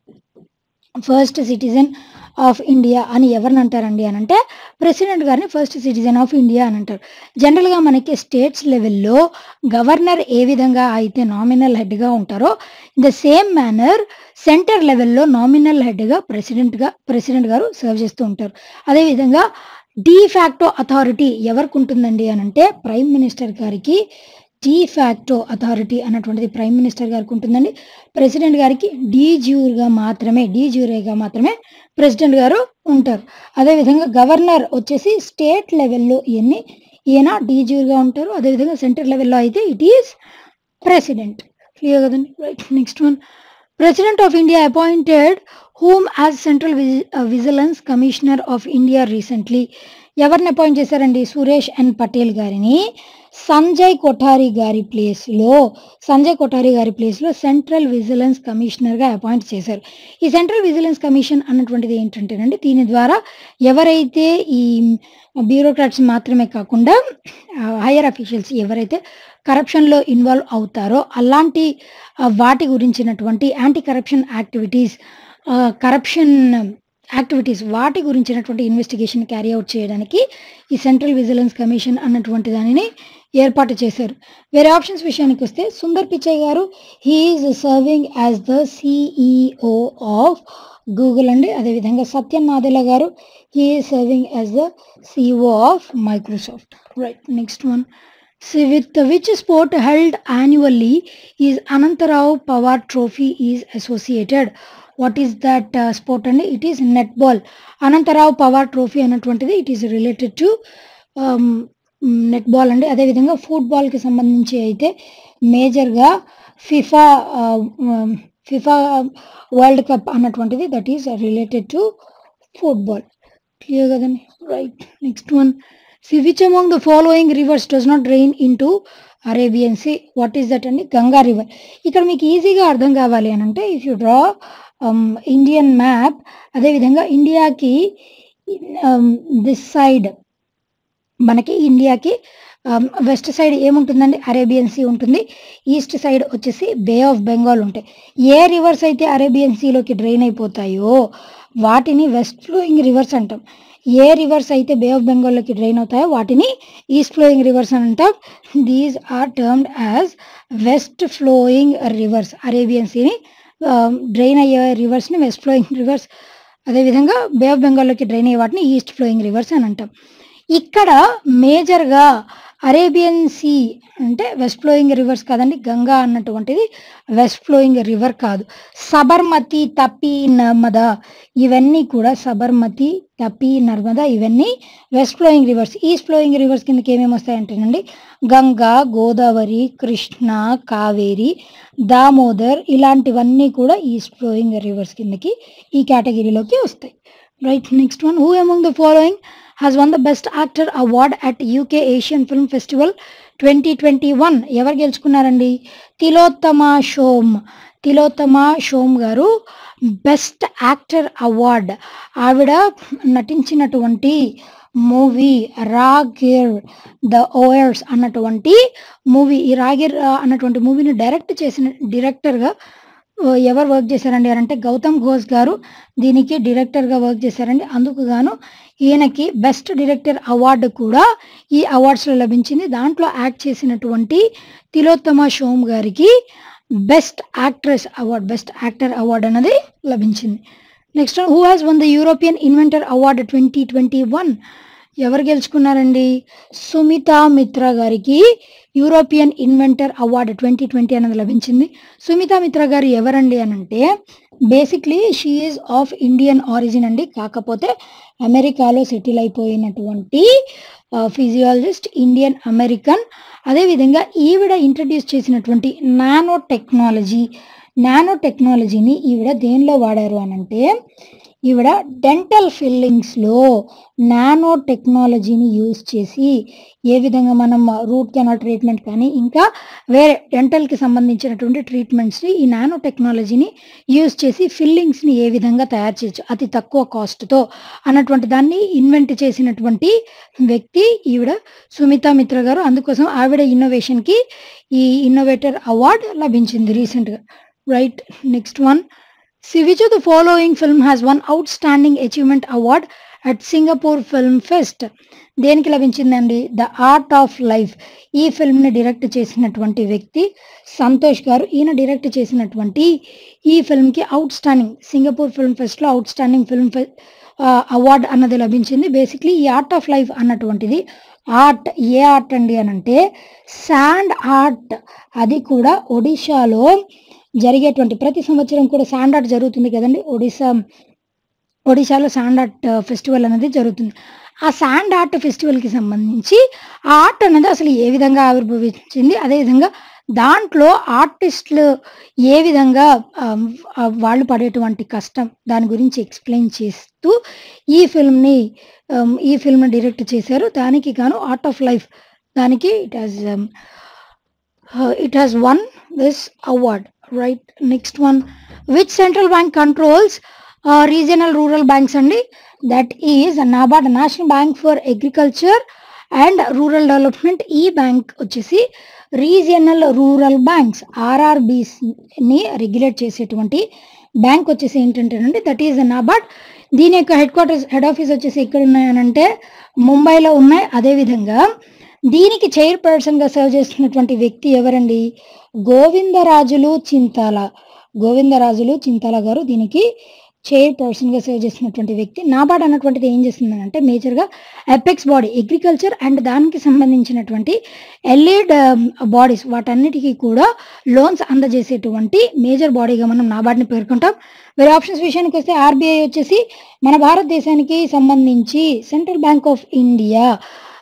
ఫస్ట్ సిటిజన్ ఆఫ్ ఇండియా అని ఎవరిని అంటారండి అని అంటే ప్రెసిడెంట్ గారిని ఫస్ట్ సిటిజన్ ఆఫ్ ఇండియా అని అంటారు జనరల్గా మనకి స్టేట్స్ లెవెల్లో గవర్నర్ ఏ విధంగా అయితే నామినల్ హెడ్గా ఉంటారో in the same manner centre లెవెల్లో నామినల్ హెడ్గా ప్రెసిడెంట్గా ప్రెసిడెంట్ గారు సర్వ్ చేస్తూ ఉంటారు అదేవిధంగా డీ ఫ్యాక్టో అథారిటీ ఎవరికి ఉంటుందండి అని అంటే ప్రైమ్ మినిస్టర్ గారికి డీ ఫ్యాక్టో అథారిటీ అన్నటువంటిది ప్రైమ్ మినిస్టర్ గారికి ఉంటుందండి ప్రెసిడెంట్ గారికి డీ జ్యూర్గా మాత్రమే డీ జ్యూరేగా మాత్రమే ప్రెసిడెంట్ గారు ఉంటారు అదేవిధంగా గవర్నర్ వచ్చేసి స్టేట్ లెవెల్లో ఇవన్నీ ఈయన డీ జ్యూర్గా ఉంటారు అదేవిధంగా సెంటర్ లెవెల్లో అయితే ఇట్ ఈస్ ప్రెసిడెంట్ క్లియర్ కదండి right next one president of India appointed whom as central vigilance commissioner of India recently ఎవరిని అపాయింట్ చేశారండి సురేష్ ఎన్ పటేల్ గారిని సంజయ్ కొఠారి గారి ప్లేస్లో సంజయ్ కొఠారి గారి ప్లేస్లో సెంట్రల్ విజిలెన్స్ కమిషనర్గా అపాయింట్ చేశారు ఈ సెంట్రల్ విజిలెన్స్ కమిషన్ అన్నటువంటిది ఏంటంటేనండి దీని ద్వారా ఎవరైతే ఈ బ్యూరోక్రాట్స్ మాత్రమే కాకుండా హైయర్ అఫీషియల్స్ ఎవరైతే కరప్షన్లో ఇన్వాల్వ్ అవుతారో అలాంటి ఆ, వాటి గురించినటువంటి anti corruption activities corruption activities వాటి గురించినటువంటి ఇన్వెస్టిగేషన్ క్యారీ అవుట్ చేయడానికి ఈ సెంట్రల్ విజిలెన్స్ కమిషన్ అన్నటువంటి దానిని ఏర్పాటు చేశారు వేరే ఆప్షన్స్ విషయానికి వస్తే సుందర్ పిచై గారు he is serving as the CEO of Google అండి అదేవిధంగా సత్యన్ నాదెలా గారు he is serving as the CEO of Microsoft right next one See, with which sport held annually is Anantarao Pawar Trophy is associated? What is that uh, sport? And it is netball. Anantarao Pawar Trophy అన్నటువంటిది it is related to net ball అండి అదేవిధంగా ఫుట్బాల్కి సంబంధించి అయితే మేజర్గా FIFA FIFA world cup అన్నటువంటిది that is related to football clear కదండి right next one see which among the following rivers does not drain into Arabian sea what is that అండి Ganga river ఇక్కడ మీకు ఈజీగా అర్థం కావాలి అని అంటే if you draw Indian map అదేవిధంగా ఇండియాకి దిస్ సైడ్ మనకి ఇండియాకి వెస్ట్ సైడ్ ఏముంటుందండి అరేబియన్ సీ ఉంటుంది ఈస్ట్ సైడ్ వచ్చేసి బే ఆఫ్ బెంగాల్ ఉంటాయి ఏ రివర్స్ అయితే అరేబియన్ సీలోకి డ్రైన్ అయిపోతాయో వాటిని వెస్ట్ ఫ్లోయింగ్ రివర్స్ అంటాం ఏ రివర్స్ అయితే బే ఆఫ్ బెంగాల్లోకి డ్రైన్ అవుతాయో వాటిని ఈస్ట్ ఫ్లోయింగ్ రివర్స్ అని అంటాం these are termed as west flowing rivers Arabian సీని డ్రైన్ అయ్యే రివర్స్ని వెస్ట్ ఫ్లోయింగ్ రివర్స్ అదేవిధంగా బే ఆఫ్ బెంగాల్లోకి డ్రైన్ అయ్యే వాటిని ఈస్ట్ ఫ్లోయింగ్ రివర్స్ అని అంటాం ఇక్కడ మేజర్గా అరేబియన్ సీ అంటే వెస్ట్ ఫ్లోయింగ్ రివర్స్ కాదండి గంగా అన్నటువంటిది వెస్ట్ ఫ్లోయింగ్ రివర్ కాదు సబర్మతి తపి నర్మదా ఇవన్నీ కూడా సబర్మతి తపి నర్మదా ఇవన్నీ west flowing rivers east flowing rivers కిందకి ఏమేమి వస్తాయంటేనండి గంగా గోదావరి కృష్ణ కావేరి దామోదర్ ఇలాంటివన్నీ కూడా ఈస్ట్ ఫ్లోయింగ్ రివర్స్ కిందకి ఈ కేటగిరీలోకి వస్తాయి right next one who among the following has won the best actor award at UK Asian Film Festival 2021 ఎవరు గెలుచుకున్నారండి తిలోత్తమ షోమ్ తిలోత్తమ షోమ్ గారు బెస్ట్ యాక్టర్ అవార్డ్ ఆవిడ నటించినటువంటి మూవీ రాగిర్ ద ఓయర్స్ అన్నటువంటి మూవీ ఈ రాగిర్ ఆ, అన్నటువంటి మూవీని డైరెక్ట్ చేసిన డైరెక్టర్గా ఎవరు వర్క్ చేశారండి అని అంటే గౌతమ్ ఘోష్ గారు దీనికి డైరెక్టర్గా వర్క్ చేశారండి అందుకు గాను ఈయనకి బెస్ట్ డైరెక్టర్ అవార్డు కూడా ఈ అవార్డ్స్లో లభించింది దాంట్లో యాక్ట్ చేసినటువంటి తిలోత్తమ షోమ్ గారికి best actress award best actor award అనేది లభించింది next who has won the European inventor award twenty twenty one ఎవరు గెలుచుకున్నారండి సుమితా మిత్రా గారికి European inventor award twenty twenty అనేది లభించింది సుమితా మిత్రా గారు ఎవరండి అని అంటే basically she is of Indian origin అండి కాకపోతే అమెరికాలో సెటిల్ అయిపోయినటువంటి ఫిజియాలజిస్ట్ ఇండియన్ అమెరికన్ అదేవిధంగా ఈవిడ ఇంట్రడ్యూస్ చేసినటువంటి నానో టెక్నాలజీ నానో టెక్నాలజీని ఈవిడ దేనిలో వాడారు అని అంటే ఈవిడ డెంటల్ ఫిల్లింగ్స్లో నానో టెక్నాలజీని యూజ్ చేసి ఏ విధంగా మనం రూట్ కెనాల్ ట్రీట్మెంట్ కానీ ఇంకా వేరే డెంటల్కి సంబంధించినటువంటి ట్రీట్మెంట్స్ని ఈ నానో టెక్నాలజీని యూజ్ చేసి ఫిల్లింగ్స్ని ఏ విధంగా తయారు చేయొచ్చు అతి తక్కువ కాస్ట్తో అన్నటువంటి దాన్ని ఇన్వెంట్ చేసినటువంటి వ్యక్తి ఈవిడ సుమితా మిత్ర గారు అందుకోసం ఆవిడ ఇన్నోవేషన్కి ఈ ఇన్నోవేటర్ అవార్డ్ లభించింది రీసెంట్గా right next one See which of the following film has won outstanding achievement award at Singapore film fest దేనికి లభించిందండి ద ఆర్ట్ ఆఫ్ లైఫ్ ఈ ఫిల్మ్ని డైరెక్ట్ చేసినటువంటి వ్యక్తి సంతోష్ గారు ఈయన డైరెక్ట్ చేసినటువంటి ఈ ఫిల్మ్కి అవుట్ స్టాండింగ్ సింగపూర్ ఫిల్మ్ ఫెస్ట్లో అవుట్ స్టాండింగ్ ఫిల్మ్ అవార్డ్ అన్నది లభించింది బేసిక్లీ ఈ ఆర్ట్ ఆఫ్ లైఫ్ అన్నటువంటిది ఆర్ట్ ఏ ఆర్ట్ అండి అని అంటే శాండ్ ఆర్ట్ అది కూడా ఒడిశాలో జరిగేటువంటి ప్రతి సంవత్సరం కూడా శాండ్ ఆర్ట్ జరుగుతుంది కదండి ఒడిశా ఒడిశాలో శాండ్ ఆర్ట్ ఫెస్టివల్ అనేది జరుగుతుంది ఆ శాండ్ ఆర్ట్ ఫెస్టివల్కి సంబంధించి ఆ ఆర్ట్ అనేది అసలు ఏ విధంగా ఆవిర్భవించింది అదేవిధంగా దాంట్లో ఆర్టిస్టులు ఏ విధంగా ఆమ్, ఆ వాళ్ళు పడేటువంటి కష్టం దాని గురించి ఎక్స్ప్లెయిన్ చేస్తూ ఈ ఫిల్మ్ని ఆమ్, ఈ ఫిల్మ్ని డైరెక్ట్ చేశారు దానికి గాను ఆర్ట్ ఆఫ్ లైఫ్ దానికి it has it has won this award right next one which central bank controls regional rural banks అండి that is NABARD national bank for agriculture and rural development ఈ బ్యాంక్ వచ్చేసి regional rural banks ఆర్ఆర్బిని regulate చేసేటువంటి bank వచ్చేసి ఏంటంటేనండి that is NABARD దీని యొక్క head quarters head office వచ్చేసి ఎక్కడ ఉన్నాయనంటే ముంబైలో ఉన్నాయి అదేవిధంగా దీనికి చైర్పర్సన్గా సర్వ్ చేస్తున్నటువంటి వ్యక్తి ఎవరండి గోవిందరాజులు చింతాల గోవిందరాజులు చింతాల గారు దీనికి చైర్పర్సన్గా సర్వ్ చేస్తున్నటువంటి వ్యక్తి నాబార్డ్ అన్నటువంటిది ఏం చేస్తుందంటే మేజర్గా ఎపెక్స్ బాడీ అగ్రికల్చర్ అండ్ దానికి సంబంధించినటువంటి ఎల్ఈడ్ బాడీస్ వాటన్నిటికీ కూడా లోన్స్ అందజేసేటువంటి మేజర్ బాడీగా మనం నాబార్డ్ని పేర్కొంటాం వేరే ఆప్షన్స్ విషయానికి వస్తే ఆర్బీఐ వచ్చేసి మన భారతదేశానికి సంబంధించి సెంట్రల్ బ్యాంక్ ఆఫ్ ఇండియా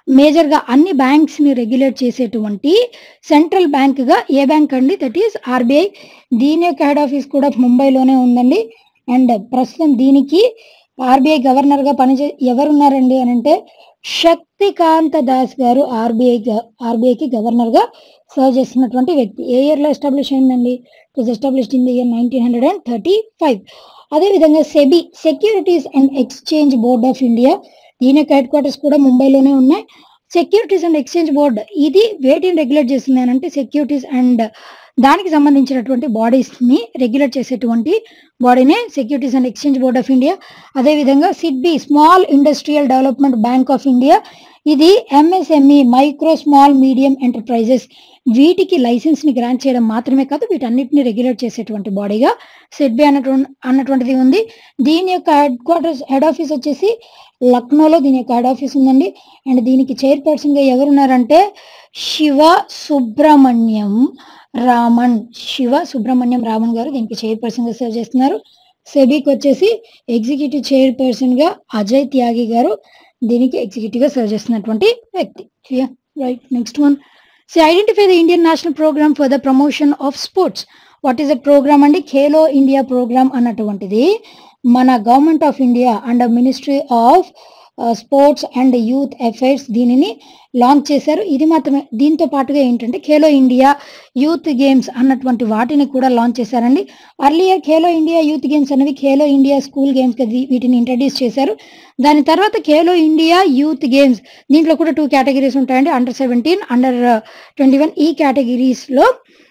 మేజర్గా అన్ని బ్యాంక్స్ని రెగ్యులేట్ చేసేటువంటి సెంట్రల్ బ్యాంక్గా ఏ బ్యాంక్ అండి దట్ ఈస్ ఆర్బీఐ దీని యొక్క హెడ్ ఆఫీస్ కూడా ముంబైలోనే ఉందండి అండ్ ప్రస్తుతం దీనికి ఆర్బీఐ గవర్నర్గా పనిచే ఎవరున్నారండి అని అంటే శక్తికాంత దాస్ గారు ఆర్బీఐ ఆర్బీఐకి గవర్నర్గా సర్వ్ చేస్తున్నటువంటి వ్యక్తి ఏ ఇయర్లో ఎస్టాబ్లిష్ అయిందండి it was established in the year nineteen hundred and thirty five అదేవిధంగా SEBI securities and exchange board of India దీని యొక్క హెడ్ క్వార్టర్స్ కూడా ముంబైలోనే ఉన్నాయి సెక్యూరిటీస్ అండ్ ఎక్స్చేంజ్ బోర్డ్ ఇది వేటిని రెగ్యులేట్ చేస్తుంది అని అంటే సెక్యూరిటీస్ అండ్ దానికి సంబంధించినటువంటి బాడీస్ ని రెగ్యులేట్ చేసేటువంటి బాడీనే securities and exchange board of India అదేవిధంగా SIDBI small industrial development bank of India ఇది MSME micro small medium enterprises వీటికి లైసెన్స్ ని గ్రాంట్ చేయడం మాత్రమే కాదు వీటన్నిటిని రెగ్యులేట్ చేసేటువంటి బాడీగా సెడ్బి అన్నటువంటి అన్నటువంటిది ఉంది దీని యొక్క హెడ్ క్వార్టర్స్ హెడ్ ఆఫీస్ వచ్చేసి లక్నోలో దీని యొక్క హెడ్ ఆఫీస్ ఉందండి అండ్ దీనికి చైర్పర్సన్ గా ఎవరున్నారంటే శివ సుబ్రహ్మణ్యం రామన్ శివ సుబ్రహ్మణ్యం రామన్ గారు దీనికి చైర్పర్సన్ గా సర్వ్ చేస్తున్నారు సెబీకి వచ్చేసి ఎగ్జిక్యూటివ్ చైర్పర్సన్ గా అజయ్ త్యాగి గారు దీనికి ఎగ్జిక్యూటివ్ గా సర్వ్ చేస్తున్నటువంటి వ్యక్తి right next one so identify the Indian national programme for the promotion of sports what is the programme అండి ఖేలో ఇండియా ప్రోగ్రామ్ అన్నటువంటిది మన government of India and ministry of sports and youth affairs దీనిని launch చేశారు ఇది మాత్రమే దీంతో పాటుగా ఏంటంటే ఖేలో ఇండియా యూత్ గేమ్స్ అన్నటువంటి వాటిని కూడా లాంచ్ చేశారండి earlier Khelo India youth games అనేవి ఖేలో ఇండియా స్కూల్ గేమ్స్ వీటిని ఇంట్రడ్యూస్ చేశారు దాని తర్వాత ఖేలో ఇండియా యూత్ గేమ్స్ దీంట్లో కూడా టూ కేటగిరీస్ ఉంటాయండి under seventeen under twenty one ఈ కేటగిరీస్లో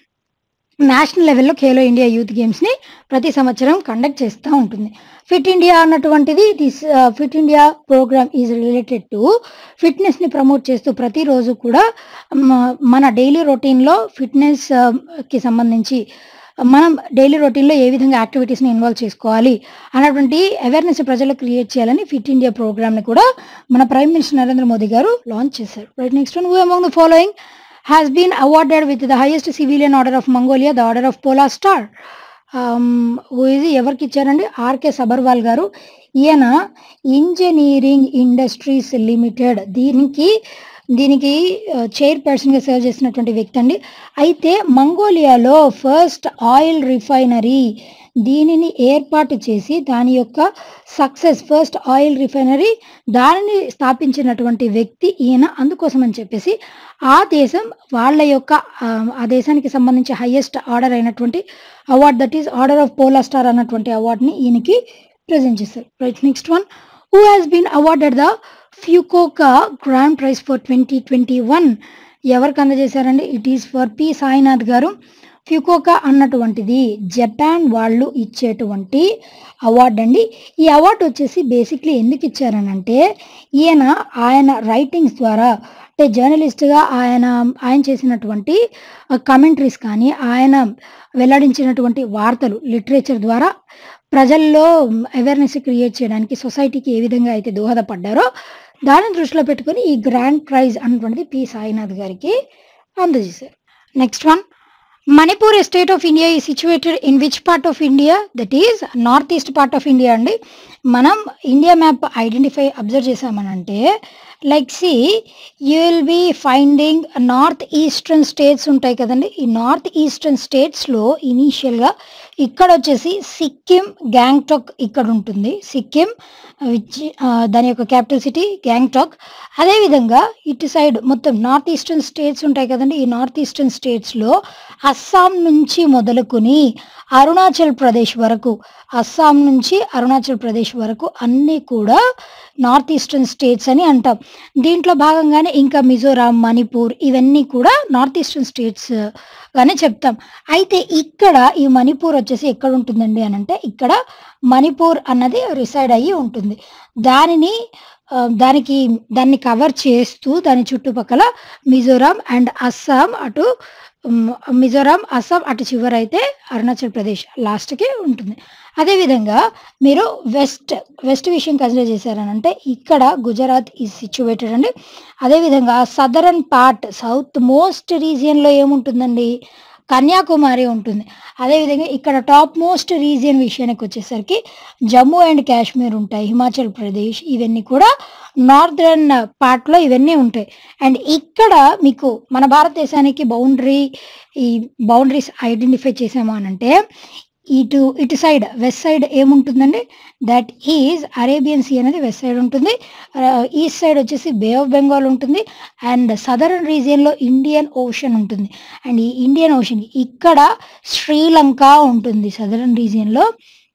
నేషనల్ లెవెల్లో ఖేలో ఇండియా యూత్ గేమ్స్ని ప్రతి సంవత్సరం కండక్ట్ చేస్తూ ఉంటుంది ఫిట్ ఇండియా అన్నటువంటిది this fit India programme is related to ఫిట్నెస్ని ప్రమోట్ చేస్తూ ప్రతిరోజు కూడా మ- మన డైలీ రొటీన్లో ఫిట్నెస్ కి సంబంధించి మనం డైలీ రొటీన్లో ఏ విధంగా యాక్టివిటీస్ని ఇన్వాల్వ్ చేసుకోవాలి అన్నటువంటి అవేర్నెస్ ప్రజలకు క్రియేట్ చేయాలని ఫిట్ ఇండియా ప్రోగ్రామ్ని కూడా మన ప్రైమ్ మినిస్టర్ నరేంద్ర మోదీ గారు లాంచ్ చేశారు right next one among the following has been awarded with the highest civilian order of Mongolia, the Order of Polar Star. ఇది ఎవరికి ఇచ్చారండి ఆర్కే సబర్వాల్ గారు ఈయన ఇంజనీరింగ్ ఇండస్ట్రీస్ లిమిటెడ్ దీనికి దీనికి చైర్పర్సన్గా సర్వ్ చేసినటువంటి వ్యక్తి అండి అయితే మంగోలియాలో ఫస్ట్ ఆయిల్ రిఫైనరీ దీనిని ఏర్పాటు చేసి దాని యొక్క సక్సెస్ ఫస్ట్ ఆయిల్ రిఫైనరీ దానిని స్థాపించినటువంటి వ్యక్తి ఈయన అందుకోసం అని చెప్పేసి ఆ దేశం వాళ్ళ యొక్క ఆ, ఆ దేశానికి సంబంధించి హైయెస్ట్ ఆర్డర్ అయినటువంటి award that is order of polar star అన్నటువంటి అవార్డ్ని ఈయనకి ప్రజెంట్ చేశారు right next one who has been awarded the Fukuoka grand prize for twenty twenty one ఎవరికి అందజేశారండి it is for P Sainath గారు ఫ్యూకోకా అన్నటువంటిది జపాన్ వాళ్ళు ఇచ్చేటువంటి అవార్డు అండి ఈ అవార్డు వచ్చేసి బేసిక్లీ ఎందుకు ఇచ్చారనంటే ఈయన ఆయన రైటింగ్స్ ద్వారా అంటే జర్నలిస్ట్గా ఆయన ఆయన చేసినటువంటి కమెంటరీస్ కానీ ఆయన వెల్లడించినటువంటి వార్తలు లిటరేచర్ ద్వారా ప్రజల్లో అవేర్నెస్ క్రియేట్ చేయడానికి సొసైటీకి ఏ విధంగా అయితే దోహదపడ్డారో దానిని దృష్టిలో పెట్టుకొని ఈ గ్రాండ్ ప్రైజ్ అన్నటువంటిది పి సాయినాథ్ గారికి అందజేశారు next one Manipur state of India ఈ situated in which part of India that is north east part of India అండి మనం ఇండియా మ్యాప్ ఐడెంటిఫై అబ్జర్వ్ చేసామనంటే like see you will be finding north eastern states ఉంటాయి కదండి ఈ north eastern స్టేట్స్లో ఇనీషియల్గా ఇక్కడ వచ్చేసి సిక్కిం గ్యాంగ్టాక్ ఇక్కడ ఉంటుంది సిక్కిం విచ్ దాని యొక్క క్యాపిటల్ సిటీ గ్యాంగ్టాక్ అదేవిధంగా ఇటు సైడ్ మొత్తం నార్త్ ఈస్టర్న్ స్టేట్స్ ఉంటాయి కదండి ఈ నార్త్ ఈస్టర్న్ స్టేట్స్లో అస్సాం నుంచి మొదలుకొని అరుణాచల్ ప్రదేశ్ వరకు అస్సాం నుంచి అరుణాచల్ ప్రదేశ్ వరకు అన్నీ కూడా నార్త్ ఈస్టర్న్ స్టేట్స్ అని అంటాం దీంట్లో భాగంగానే ఇంకా మిజోరాం మణిపూర్ ఇవన్నీ కూడా నార్త్ ఈస్టర్న్ స్టేట్స్ గానే చెప్తాం అయితే ఇక్కడ ఈ మణిపూర్ వచ్చేసి ఎక్కడ ఉంటుందండి అని అంటే ఇక్కడ మణిపూర్ అన్నది రిసైడ్ అయ్యి ఉంటుంది దానిని ఆ, దానికి దాన్ని కవర్ చేస్తూ దాని చుట్టుపక్కల మిజోరాం అండ్ అస్సాం అటు ఉమ్, మిజోరాం అస్సాం అటు చివరైతే అరుణాచల్ ప్రదేశ్ లాస్ట్కి ఉంటుంది అదేవిధంగా మీరు వెస్ట్ వెస్ట్ విషయం కన్సిడర్ చేశారనంటే ఇక్కడ గుజరాత్ ఈజ్ సిచ్యువేటెడ్ అండి అదేవిధంగా సదరన్ పార్ట్ సౌత్ మోస్ట్ రీజియన్లో ఏముంటుందండి కన్యాకుమారి ఉంటుంది అదేవిధంగా ఇక్కడ టాప్ మోస్ట్ రీజియన్ విషయానికి వచ్చేసరికి జమ్మూ అండ్ కాశ్మీర్ ఉంటాయి హిమాచల్ ప్రదేశ్ ఇవన్నీ కూడా నార్దర్న్ పార్ట్లో ఇవన్నీ ఉంటాయి అండ్ ఇక్కడ మీకు మన భారతదేశానికి బౌండరీ ఈ బౌండరీస్ ఐడెంటిఫై చేసాము అని అంటే ఇటు ఇటు సైడ్ వెస్ట్ సైడ్ ఏముంటుందండి దట్ ఈజ్ అరేబియన్ సీ అనేది వెస్ట్ సైడ్ ఉంటుంది ఈస్ట్ సైడ్ వచ్చేసి బే ఆఫ్ బెంగాల్ ఉంటుంది అండ్ సదరన్ రీజియన్లో ఇండియన్ ఓషన్ ఉంటుంది అండ్ ఈ ఇండియన్ ఓషన్ ఇక్కడ శ్రీలంక ఉంటుంది సదరన్ రీజియన్లో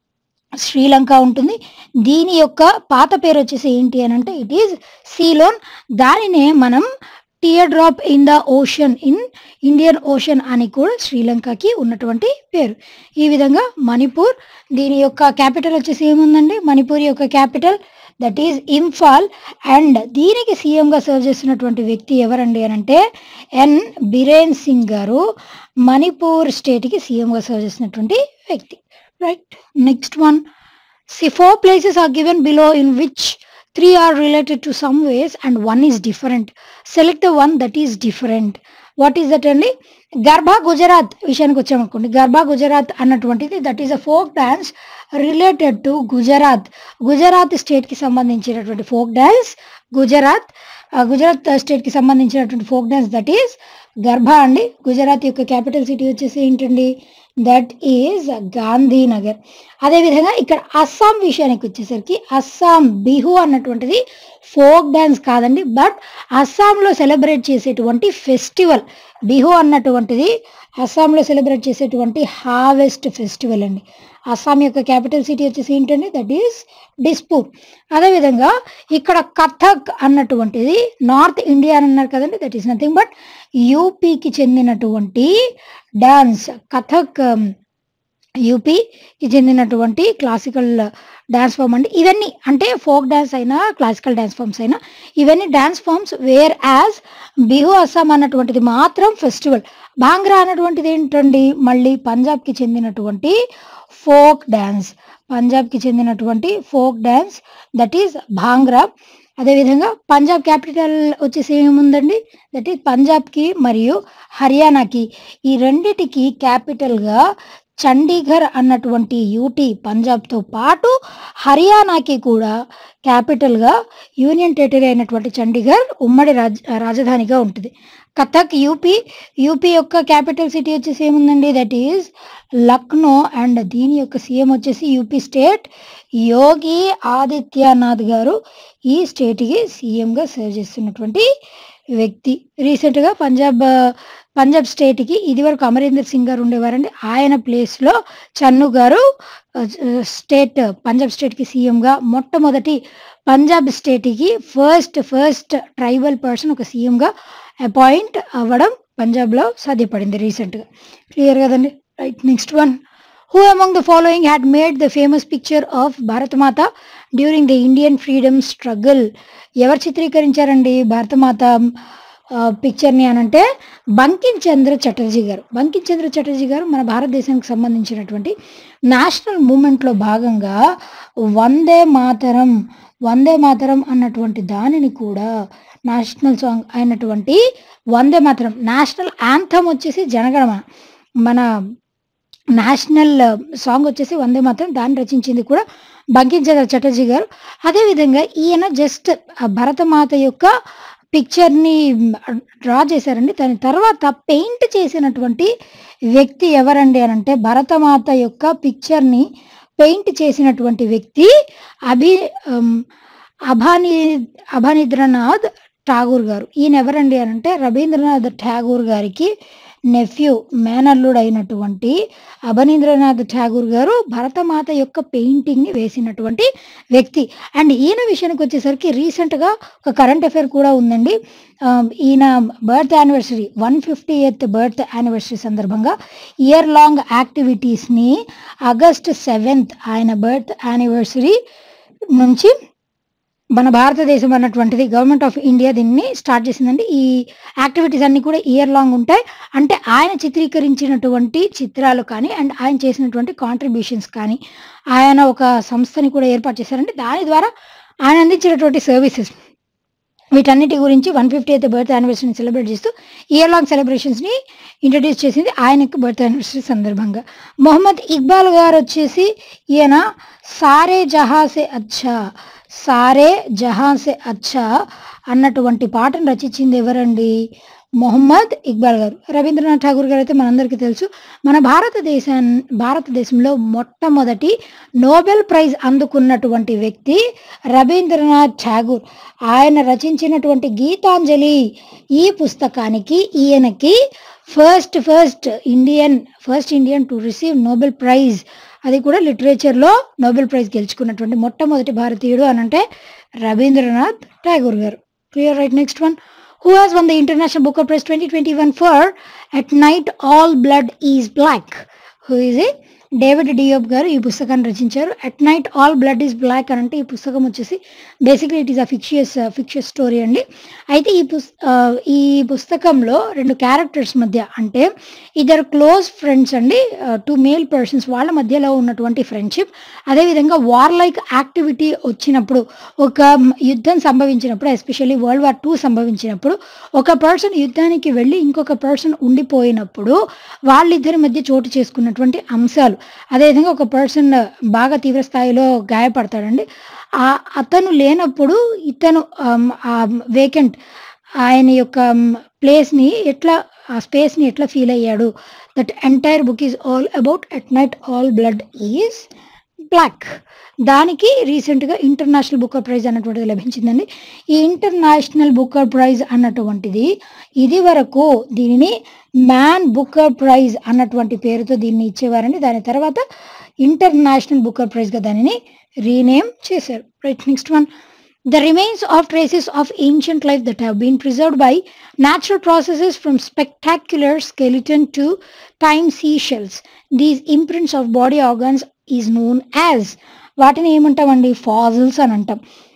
శ్రీలంక ఉంటుంది దీని యొక్క పాత పేరు వచ్చేసి ఏంటి అని అంటే ఇట్ ఈజ్ సీలోన్ దానినే మనం teardrop in the ocean in Indian ocean అని కూడా శ్రీలంకకి ఉన్నటువంటి పేరు ఈ విధంగా మణిపూర్ దీని యొక్క క్యాపిటల్ వచ్చేసి ఏముందండి మణిపూర్ యొక్క capital that is Imphal and దీనికి సీఎంగా సర్వ్ చేస్తున్నటువంటి వ్యక్తి ఎవరండి అని అంటే ఎన్ బిరేన్ సింగ్ గారు మణిపూర్ స్టేట్కి సీఎంగా సర్వ్ చేసినటువంటి వ్యక్తి right next one see four places are given below in which three are related to some ways and one is different select the one that is different what is that అండి గర్భా గుజరాత్ విషయానికి వచ్చామనుకోండి గర్భా గుజరాత్ అన్నటువంటిది that is a folk dance related to Gujarat Gujarat స్టేట్కి సంబంధించినటువంటి folk dance Gujarat ఆ, గుజరాత్ స్టేట్కి సంబంధించినటువంటి folk dance that is Garba అండి గుజరాత్ యొక్క క్యాపిటల్ సిటీ వచ్చేసి ఏంటండి దట్ ఈజ్ గాంధీనగర్ అదేవిధంగా ఇక్కడ అస్సాం విషయానికి వచ్చేసరికి అస్సాం బిహు అన్నటువంటిది ఫోక్ డ్యాన్స్ కాదండి బట్ అస్సాంలో సెలబ్రేట్ చేసేటువంటి ఫెస్టివల్ బిహు అన్నటువంటిది అస్సాంలో సెలబ్రేట్ చేసేటువంటి హార్వెస్ట్ ఫెస్టివల్ అండి అస్సాం యొక్క క్యాపిటల్ సిటీ వచ్చేసి ఏంటండి దట్ ఈస్ డిస్పూర్ అదేవిధంగా ఇక్కడ కథక్ అన్నటువంటిది నార్త్ ఇండియా అని అన్నారు కదండి దట్ ఈస్ నథింగ్ బట్ యూపీకి చెందినటువంటి డాన్స్ కథక్ యూపీకి చెందినటువంటి క్లాసికల్ డ్యాన్స్ ఫామ్ అండి ఇవన్నీ అంటే ఫోక్ డ్యాన్స్ అయినా క్లాసికల్ డ్యాన్స్ ఫామ్స్ అయినా ఇవన్నీ dance forms whereas Bihu Assam అన్నటువంటిది మాత్రం ఫెస్టివల్ భాంగ్రా అన్నటువంటిది ఏంటండి మళ్ళీ పంజాబ్కి చెందినటువంటి ఫోక్ డ్యాన్స్ పంజాబ్కి చెందినటువంటి folk dance that is Bhangra అదేవిధంగా పంజాబ్ క్యాపిటల్ వచ్చేసి ఏముందండి దట్ ఈస్ పంజాబ్కి మరియు హర్యానాకి ఈ రెండిటికి క్యాపిటల్గా చండీగఢ్ అన్నటువంటి యూటీ పంజాబ్తో పాటు హర్యానాకి కూడా క్యాపిటల్గా యూనియన్ టెరిటరీ అయినటువంటి చండీగఢ్ ఉమ్మడి రాజ రాజధానిగా ఉంటుంది కథక్ యూపీ యూపీ యొక్క క్యాపిటల్ సిటీ వచ్చేసి ఏముందండి దట్ ఈజ్ లక్నో అండ్ దీని యొక్క సీఎం వచ్చేసి యూపీ స్టేట్ యోగి ఆదిత్యనాథ్ గారు ఈ స్టేట్కి సీఎంగా సర్వ్ చేస్తున్నటువంటి వ్యక్తి రీసెంట్గా పంజాబ్ పంజాబ్ స్టేట్కి ఇదివరకు అమరీందర్ సింగ్ గారు ఉండేవారండి ఆయన ప్లేస్లో చన్ను గారు ఆ, స్టేట్ పంజాబ్ స్టేట్కి సీఎంగా మొట్టమొదటి పంజాబ్ స్టేట్కి ఫస్ట్ ఫస్ట్ ట్రైబల్ పర్సన్ ఒక సీఎంగా అపాయింట్ అవ్వడం పంజాబ్లో సాధ్యపడింది రీసెంట్గా క్లియర్ కదండి right next one who among the following had made the famous picture of Bharat Mata during the Indian freedom struggle ఎవరు చిత్రీకరించారండి భారతమాత పిక్చర్ని అని అంటే బంకిం చంద్ర చటర్జీ గారు బంకిం చంద్ర చటర్జీ గారు మన భారతదేశానికి సంబంధించినటువంటి నేషనల్ మూమెంట్లో భాగంగా వందే మాతరం వందే మాతరం అన్నటువంటి దానిని కూడా నేషనల్ సాంగ్ అయినటువంటి వందే మాతరం నేషనల్ యాంథమ్ వచ్చేసి జనగణమన మన నేషనల్ సాంగ్ వచ్చేసి వందే మాత్రం దాన్ని రచించింది కూడా బంకించంద్ర చటర్జీ గారు అదేవిధంగా ఈయన జస్ట్ భరతమాత యొక్క పిక్చర్ని డ్రా చేశారండి దాని తర్వాత పెయింట్ చేసినటువంటి వ్యక్తి ఎవరండి అని అంటే భరతమాత యొక్క పిక్చర్ని పెయింట్ చేసినటువంటి వ్యక్తి అభి ఉమ్, అభాని అభనిద్రనాథ్ ఠాగూర్ గారు ఈయన ఎవరండి అని అంటే రవీంద్రనాథ్ ఠాగూర్ గారికి నెఫ్యూ మేనల్లుడు అయినటువంటి అభనీంద్రనాథ్ ఠాగూర్ గారు భరతమాత యొక్క పెయింటింగ్ని వేసినటువంటి వ్యక్తి అండ్ ఈయన విషయానికి వచ్చేసరికి రీసెంట్గా ఒక కరెంట్ అఫైర్ కూడా ఉందండి ఆ, ఈయన birth anniversary one fifty eighth birth anniversary సందర్భంగా ఇయర్ లాంగ్ యాక్టివిటీస్ని ఆగస్ట్ సెవెంత్ ఆయన బర్త్ యానివర్సరీ నుంచి మన భారతదేశం అన్నటువంటిది గవర్నమెంట్ ఆఫ్ ఇండియా దీన్ని స్టార్ట్ చేసిందండి ఈ యాక్టివిటీస్ అన్ని కూడా ఇయర్ లాంగ్ ఉంటాయి అంటే ఆయన చిత్రీకరించినటువంటి చిత్రాలు కానీ అండ్ ఆయన చేసినటువంటి కాంట్రిబ్యూషన్స్ కానీ ఆయన ఒక సంస్థని కూడా ఏర్పాటు చేశారండి దాని ద్వారా ఆయన అందించినటువంటి సర్వీసెస్ వీటన్నిటి గురించి వన్ ఫిఫ్టీ అయితే బర్త్ యానివర్సరీని సెలబ్రేట్ చేస్తూ ఇయర్ లాంగ్ సెలబ్రేషన్స్ని ఇంట్రడ్యూస్ చేసింది ఆయనకు బర్త్ యానివర్సరీ సందర్భంగా మొహమ్మద్ ఇక్బాల్ గారు వచ్చేసి ఈయన సారే జహాసే అచ్చా సారే జహాసే అచ్చా అన్నటువంటి పాటను రచించింది ఎవరండి మొహమ్మద్ ఇక్బాల్ గారు రవీంద్రనాథ్ ఠాగూర్ గారు అయితే మనందరికీ తెలుసు మన భారతదేశం భారతదేశంలో మొట్టమొదటి నోబెల్ ప్రైజ్ అందుకున్నటువంటి వ్యక్తి రవీంద్రనాథ్ ఠాగూర్ ఆయన రచించినటువంటి గీతాంజలి ఈ పుస్తకానికి ఈయనకి first first Indian first Indian to receive Nobel prize అది కూడా లిటరేచర్లో నోబెల్ ప్రైజ్ గెలుచుకున్నటువంటి మొట్టమొదటి భారతీయుడు అని అంటే రవీంద్రనాథ్ ఠాగూర్ గారు clear right next one who has won the International Booker Prize 2021 for At Night All Blood is Black. Who is it? David Diop గారు ఈ పుస్తకాన్ని రచించారు at night all blood is black అని అంటే ఈ పుస్తకం వచ్చేసి basically it is a fictitious fictitious story అండి అయితే ఈ పుస్ ఆ, ఈ పుస్తకంలో రెండు క్యారెక్టర్స్ మధ్య అంటే ఇద్దరు క్లోజ్ ఫ్రెండ్స్ అండి టూ మేల్ పర్సన్స్ వాళ్ళ మధ్యలో ఉన్నటువంటి ఫ్రెండ్షిప్ అదేవిధంగా వార్ లైక్ యాక్టివిటీ వచ్చినప్పుడు ఒక యుద్ధం సంభవించినప్పుడు ఎస్పెషల్లీ వరల్డ్ వార్ టూ సంభవించినప్పుడు ఒక పర్సన్ యుద్ధానికి వెళ్ళి ఇంకొక పర్సన్ ఉండిపోయినప్పుడు వాళ్ళిద్దరి మధ్య చోటు చేసుకున్నటువంటి అంశాలు అదేవిధంగా ఒక పర్సన్ బాగా తీవ్ర స్థాయిలో గాయపడతాడండి ఆ అతను లేనప్పుడు ఇతను వేకెంట్ ఆయన యొక్క ప్లేస్ని ఎట్లా ఆ స్పేస్ని ఎట్లా ఫీల్ అయ్యాడు that entire book is all about at night all blood is black దానికి రీసెంట్గా ఇంటర్నేషనల్ బుక్కర్ ప్రైజ్ అన్నటువంటిది లభించిందండి ఈ ఇంటర్నేషనల్ బుక్కర్ ప్రైజ్ అన్నటువంటిది ఇది వరకు దీనిని మ్యాన్ బుక్కర్ ప్రైజ్ అన్నటువంటి పేరుతో దీన్ని ఇచ్చేవారండి దాని తర్వాత ఇంటర్నేషనల్ బుక్కర్ ప్రైజ్గా దానిని రీనేమ్ చేశారు right next one The remains of traces of ancient life that have been preserved by natural processes from spectacular skeleton to time seashells. These imprints of body organs is known as వాటిని ఏమంటామండి fossils అని అంటాం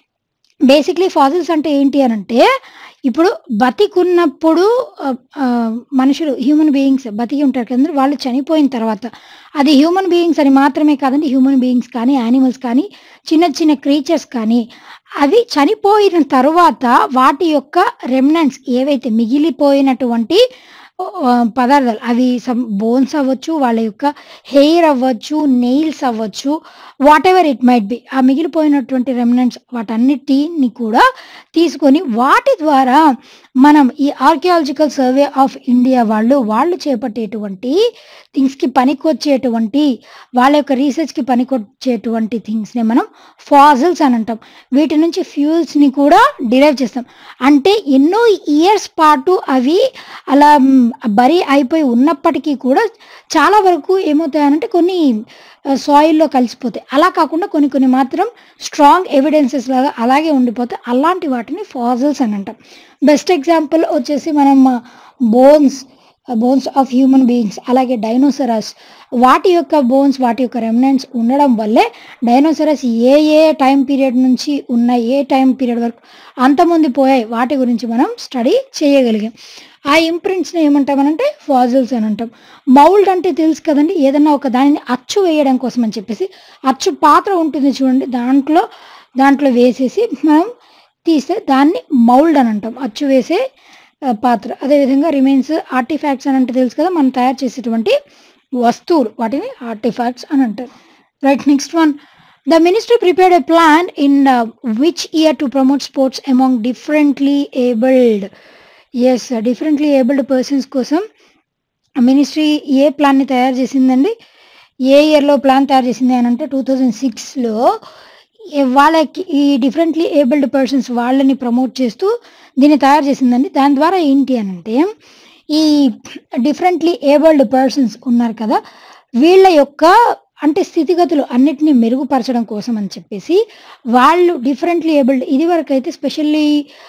basically fossils అంటే ఏంటి అని అంటే ఇప్పుడు బతికున్నప్పుడు ఆ, ఆ, మనుషులు హ్యూమన్ బీయింగ్స్ బతికి ఉంటారు కదండి వాళ్ళు చనిపోయిన తర్వాత అది హ్యూమన్ బీయింగ్స్ అని మాత్రమే కాదండి హ్యూమన్ బీయింగ్స్ కానీ యానిమల్స్ కానీ చిన్న చిన్న క్రీచర్స్ కానీ అవి చనిపోయిన తర్వాత వాటి యొక్క రెమినెంట్స్ ఏవైతే మిగిలిపోయినటువంటి ఆ, పదార్థాలు అవి సమ్ బోన్స్ అవ్వచ్చు వాళ్ళ యొక్క హెయిర్ అవ్వచ్చు నెయిల్స్ అవ్వచ్చు whatever it might be ఆ మిగిలిపోయినటువంటి రెమినెంట్స్ వాటన్నిటిని కూడా తీసుకొని వాటి ద్వారా మనం ఈ ఆర్కియాలజికల్ సర్వే ఆఫ్ ఇండియా వాళ్ళు వాళ్ళు చేపట్టేటువంటి థింగ్స్కి పనికొచ్చేటువంటి వాళ్ళ యొక్క రీసెర్చ్కి పనికొచ్చేటువంటి థింగ్స్ని మనం ఫాజిల్స్ అని అంటాం వీటి నుంచి ఫ్యూల్స్ని కూడా డిరైవ్ చేస్తాం అంటే ఎన్నో ఇయర్స్ పాటు అవి అలా మ్, బరీ అయిపోయి ఉన్నప్పటికీ కూడా చాలా వరకు ఏమవుతాయనంటే కొన్ని సాయిల్లో కలిసిపోతాయి అలా కాకుండా కొన్ని కొన్ని మాత్రం స్ట్రాంగ్ ఎవిడెన్సెస్ లాగా అలాగే ఉండిపోతాయి అలాంటి వాటిని ఫాజిల్స్ అని అంటాం బెస్ట్ ఎగ్జాంపుల్ వచ్చేసి మనం bones bones of human beings అలాగే డైనోసరస్ వాటి యొక్క బోన్స్ వాటి యొక్క రెమినెంట్స్ ఉండడం వల్లే డైనోసరస్ ఏ ఏ టైం పీరియడ్ నుంచి ఉన్న ఏ టైం పీరియడ్ వరకు అంతమంది పోయాయి వాటి గురించి మనం స్టడీ చేయగలిగాం ఆ ఇంప్రింట్స్ని ఏమంటామనంటే ఫాజిల్స్ అని అంటాం మౌల్డ్ అంటే తెలుసు కదండి ఏదన్నా ఒక దానిని అచ్చు వేయడం కోసం అని చెప్పేసి అచ్చు పాత్ర ఉంటుంది చూడండి దాంట్లో దాంట్లో వేసేసి మనం తీస్తే దాన్ని మౌల్డ్ అని అంటాం అచ్చు వేసే ఆ, పాత్ర అదేవిధంగా రిమైన్స్ ఆర్టిఫాక్ట్స్ అని అంటే తెలుసు కదా మనం తయారు చేసేటువంటి వస్తువులు వాటిని ఆర్టిఫాక్ట్స్ అని అంటారు right next one the ministry prepared a plan in which year to promote sports among differently abled ఎస్ డిఫరెంట్లీ ఏబుల్డ్ పర్సన్స్ కోసం మినిస్ట్రీ ఏ ప్లాన్ని తయారు చేసిందండి ఏ ఇయర్లో ప్లాన్ తయారు చేసింది అని అంటే టూ థౌజండ్ సిక్స్లో వాళ్ళకి ఈ డిఫరెంట్లీ ఏబుల్డ్ పర్సన్స్ వాళ్ళని ప్రమోట్ చేస్తూ దీన్ని తయారు చేసిందండి దాని ద్వారా ఏంటి అని అంటే ఈ డిఫరెంట్లీ ఏబుల్డ్ పర్సన్స్ ఉన్నారు కదా వీళ్ళ యొక్క అంటే స్థితిగతులు అన్నిటినీ మెరుగుపరచడం కోసం అని చెప్పేసి వాళ్ళు డిఫరెంట్లీ ఏబుల్డ్ ఇది వరకు అయితే స్పెషల్లీ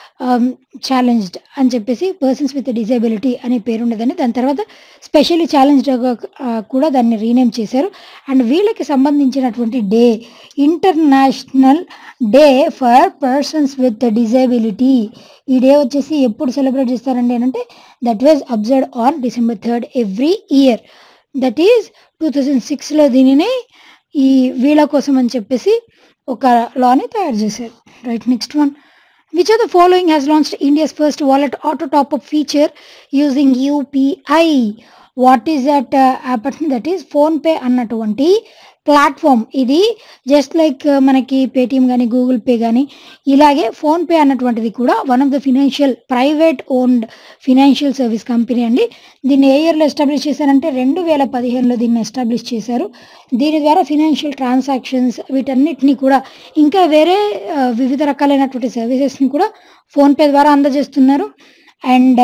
ఛాలెంజ్డ్ అని చెప్పేసి పర్సన్స్ విత్ డిజేబిలిటీ అనే పేరు ఉండేదండి దాని తర్వాత స్పెషల్లీ ఛాలెంజ్డ్ కూడా దాన్ని రీనేమ్ చేశారు అండ్ వీళ్ళకి సంబంధించినటువంటి day international day for persons with disability ఈ డే వచ్చేసి ఎప్పుడు సెలబ్రేట్ చేస్తారండి అని అంటే that was observe on December third every year that is two thousand సిక్స్లో దీనిని ఈ వీళ్ళ కోసం అని చెప్పేసి ఒక లాని తయారు చేశారు right next one which of the following has launched India's first wallet auto top up feature using UPI what is that app that is PhonePe అన్నటువంటి ప్లాట్ఫామ్ ఇది జస్ట్ లైక్ మనకి పేటిఎం కానీ గూగుల్ పే కానీ ఇలాగే ఫోన్పే అన్నటువంటిది కూడా one of the financial private owned financial service company అండి దీన్ని ఏ ఇయర్లో ఎస్టాబ్లిష్ చేశారంటే రెండు వేల పదిహేనులో దీన్ని ఎస్టాబ్లిష్ చేశారు దీని ద్వారా ఫినాన్షియల్ ట్రాన్సాక్షన్స్ వీటన్నిటిని కూడా ఇంకా వేరే ఆ, వివిధ రకాలైనటువంటి సర్వీసెస్ని కూడా ఫోన్పే ద్వారా అందజేస్తున్నారు అండ్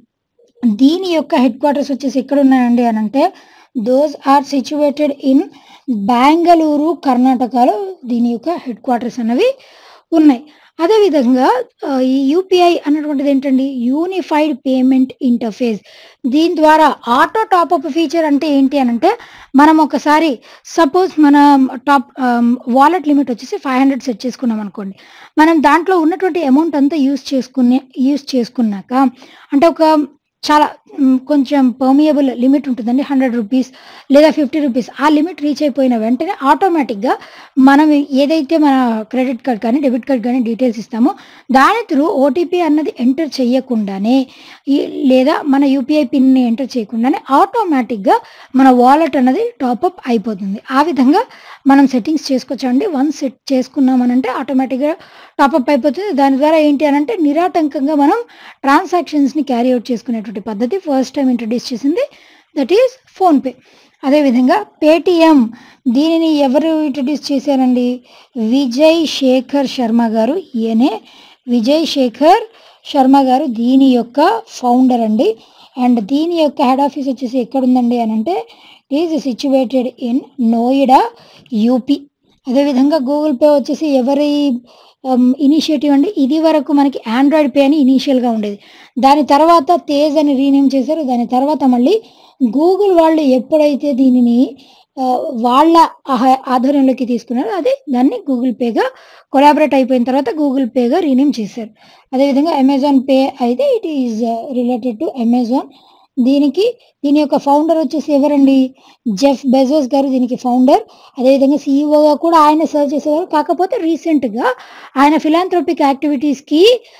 దీని యొక్క హెడ్ క్వార్టర్స్ వచ్చేసి ఎక్కడ ఉన్నాయండి అని అంటే those are situated in Bengaluru కర్ణాటకలో దీని యొక్క హెడ్ క్వార్టర్స్ అనేవి ఉన్నాయి అదేవిధంగా ఆ, ఈ యూపీఐ అన్నటువంటిది ఏంటండి యూనిఫైడ్ పేమెంట్ ఇంటర్ఫేస్ దీని ద్వారా ఆటో టాప్అప్ ఫీచర్ అంటే ఏంటి అని అంటే మనం ఒకసారి సపోజ్ మన టాప్ వాలెట్ లిమిట్ వచ్చేసి ఫైవ్ హండ్రెడ్ సెట్ చేసుకున్నాం అనుకోండి మనం దాంట్లో ఉన్నటువంటి అమౌంట్ అంతా యూస్ చేసుకునే యూస్ చేసుకున్నాక అంటే ఒక చాలా మ్, కొంచెం పర్మియబుల్ లిమిట్ ఉంటుందండి హండ్రెడ్ రూపీస్ లేదా ఫిఫ్టీ రూపీస్ ఆ లిమిట్ రీచ్ అయిపోయిన వెంటనే ఆటోమేటిక్గా మనం ఏదైతే మన క్రెడిట్ కార్డ్ కానీ డెబిట్ కార్డ్ కానీ డీటెయిల్స్ ఇస్తామో దాని త్రూ ఓటీపీ అన్నది ఎంటర్ చేయకుండానే ఈ- లేదా మన యూపీఐ పిన్ని ఎంటర్ చేయకుండానే ఆటోమేటిక్గా మన వాలెట్ అన్నది టాప్అప్ అయిపోతుంది ఆ విధంగా మనం సెట్టింగ్స్ చేసుకోవచ్చండి వన్ సెట్ చేసుకున్నామనంటే ఆటోమేటిక్గా టాప్అప్ అయిపోతుంది దాని ద్వారా ఏంటి అని అంటే నిరాటంకంగా మనం ట్రాన్సాక్షన్స్ని క్యారీ అవుట్ చేసుకునేటువంటి పద్ధతి ఫస్ట్ టైం ఇంట్రడ్యూస్ చేసింది దట్ ఈస్ ఫోన్పే అదేవిధంగా పేటిఎం దీనిని ఎవరు ఇంట్రడ్యూస్ చేశారండి విజయ్ శేఖర్ శర్మ గారు ఈయనే విజయ్ శేఖర్ శర్మ గారు దీని యొక్క ఫౌండర్ అండి అండ్ దీని యొక్క హెడ్ ఆఫీస్ వచ్చేసి ఎక్కడ ఉందండి అని అంటే is situated in Noida UP అదేవిధంగా గూగుల్ పే వచ్చేసి ఎవరి ఇనిషియేటివ్ అండి ఇది వరకు మనకి ఆండ్రాయిడ్ పే అని ఇనీషియల్గా ఉండేది దాని తర్వాత తేజ్ అని రీనేమ్ చేశారు దాని తర్వాత మళ్ళీ గూగుల్ వాళ్ళు ఎప్పుడైతే దీనిని ఆ, వాళ్ళ ఆహ- ఆధ్వర్యంలోకి తీసుకున్నారో అదే దాన్ని గూగుల్ పేగా కొలాబరేట్ అయిపోయిన తర్వాత గూగుల్ పేగా రీనేమ్ చేశారు అదేవిధంగా అమెజాన్ పే అయితే it is related to Amazon దీనికి దీని యొక్క ఫౌండర్ వచ్చేసి ఎవరండి జెఫ్ బెజోస్ గారు దీనికి ఫౌండర్ అదేవిధంగా సీఈఓగా కూడా ఆయన సర్వ్ చేసేవారు కాకపోతే రీసెంట్గా ఆయన ఫిలాంథ్రోపిక్ యాక్టివిటీస్కి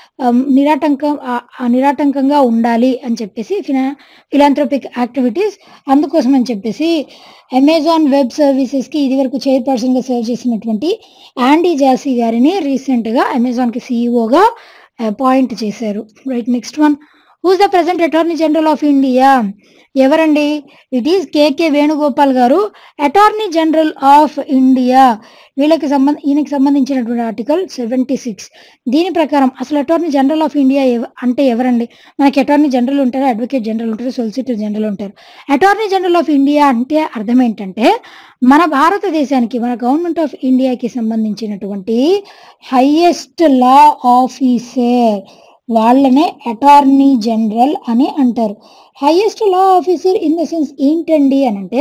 నిరాటంకం ఆ- ఆ నిరాటంకంగా ఉండాలి అని చెప్పేసి ఫినా ఫిలాంథ్రోపిక్ యాక్టివిటీస్ అందుకోసం అని చెప్పేసి అమెజాన్ వెబ్ సర్వీసెస్కి ఇదివరకు చైర్పర్సన్గా సర్వ్ చేసినటువంటి యాండీ జాసీ గారిని రీసెంట్గా అమెజాన్కి సీఈఓగా అపాయింట్ చేశారు right next one who's the present attorney general of India ఎవరండి ఇట్ ఈస్ కేకే వేణుగోపాల్ గారు అటార్నీ జనరల్ ఆఫ్ ఇండియా వీళ్ళకి సంబంధ ఈయనకి సంబంధించినటువంటి ఆర్టికల్ సెవెంటీ సిక్స్ దీని ప్రకారం అసలు అటార్నీ జనరల్ ఆఫ్ ఇండియా ఎవ- అంటే ఎవరండి మనకి అటార్నీ జనరల్ ఉంటారు అడ్వకేట్ జనరల్ ఉంటారు సొలిసిటర్ జనరల్ ఉంటారు అటార్నీ జనరల్ ఆఫ్ ఇండియా అంటే అర్థం ఏంటంటే మన భారతదేశానికి మన గవర్నమెంట్ ఆఫ్ ఇండియాకి సంబంధించినటువంటి హైయెస్ట్ లా ఆఫీసర్ వాళ్ళనే అటార్నీ జనరల్ అని అంటారు highest law officer in the sense ఏంటండి అని అంటే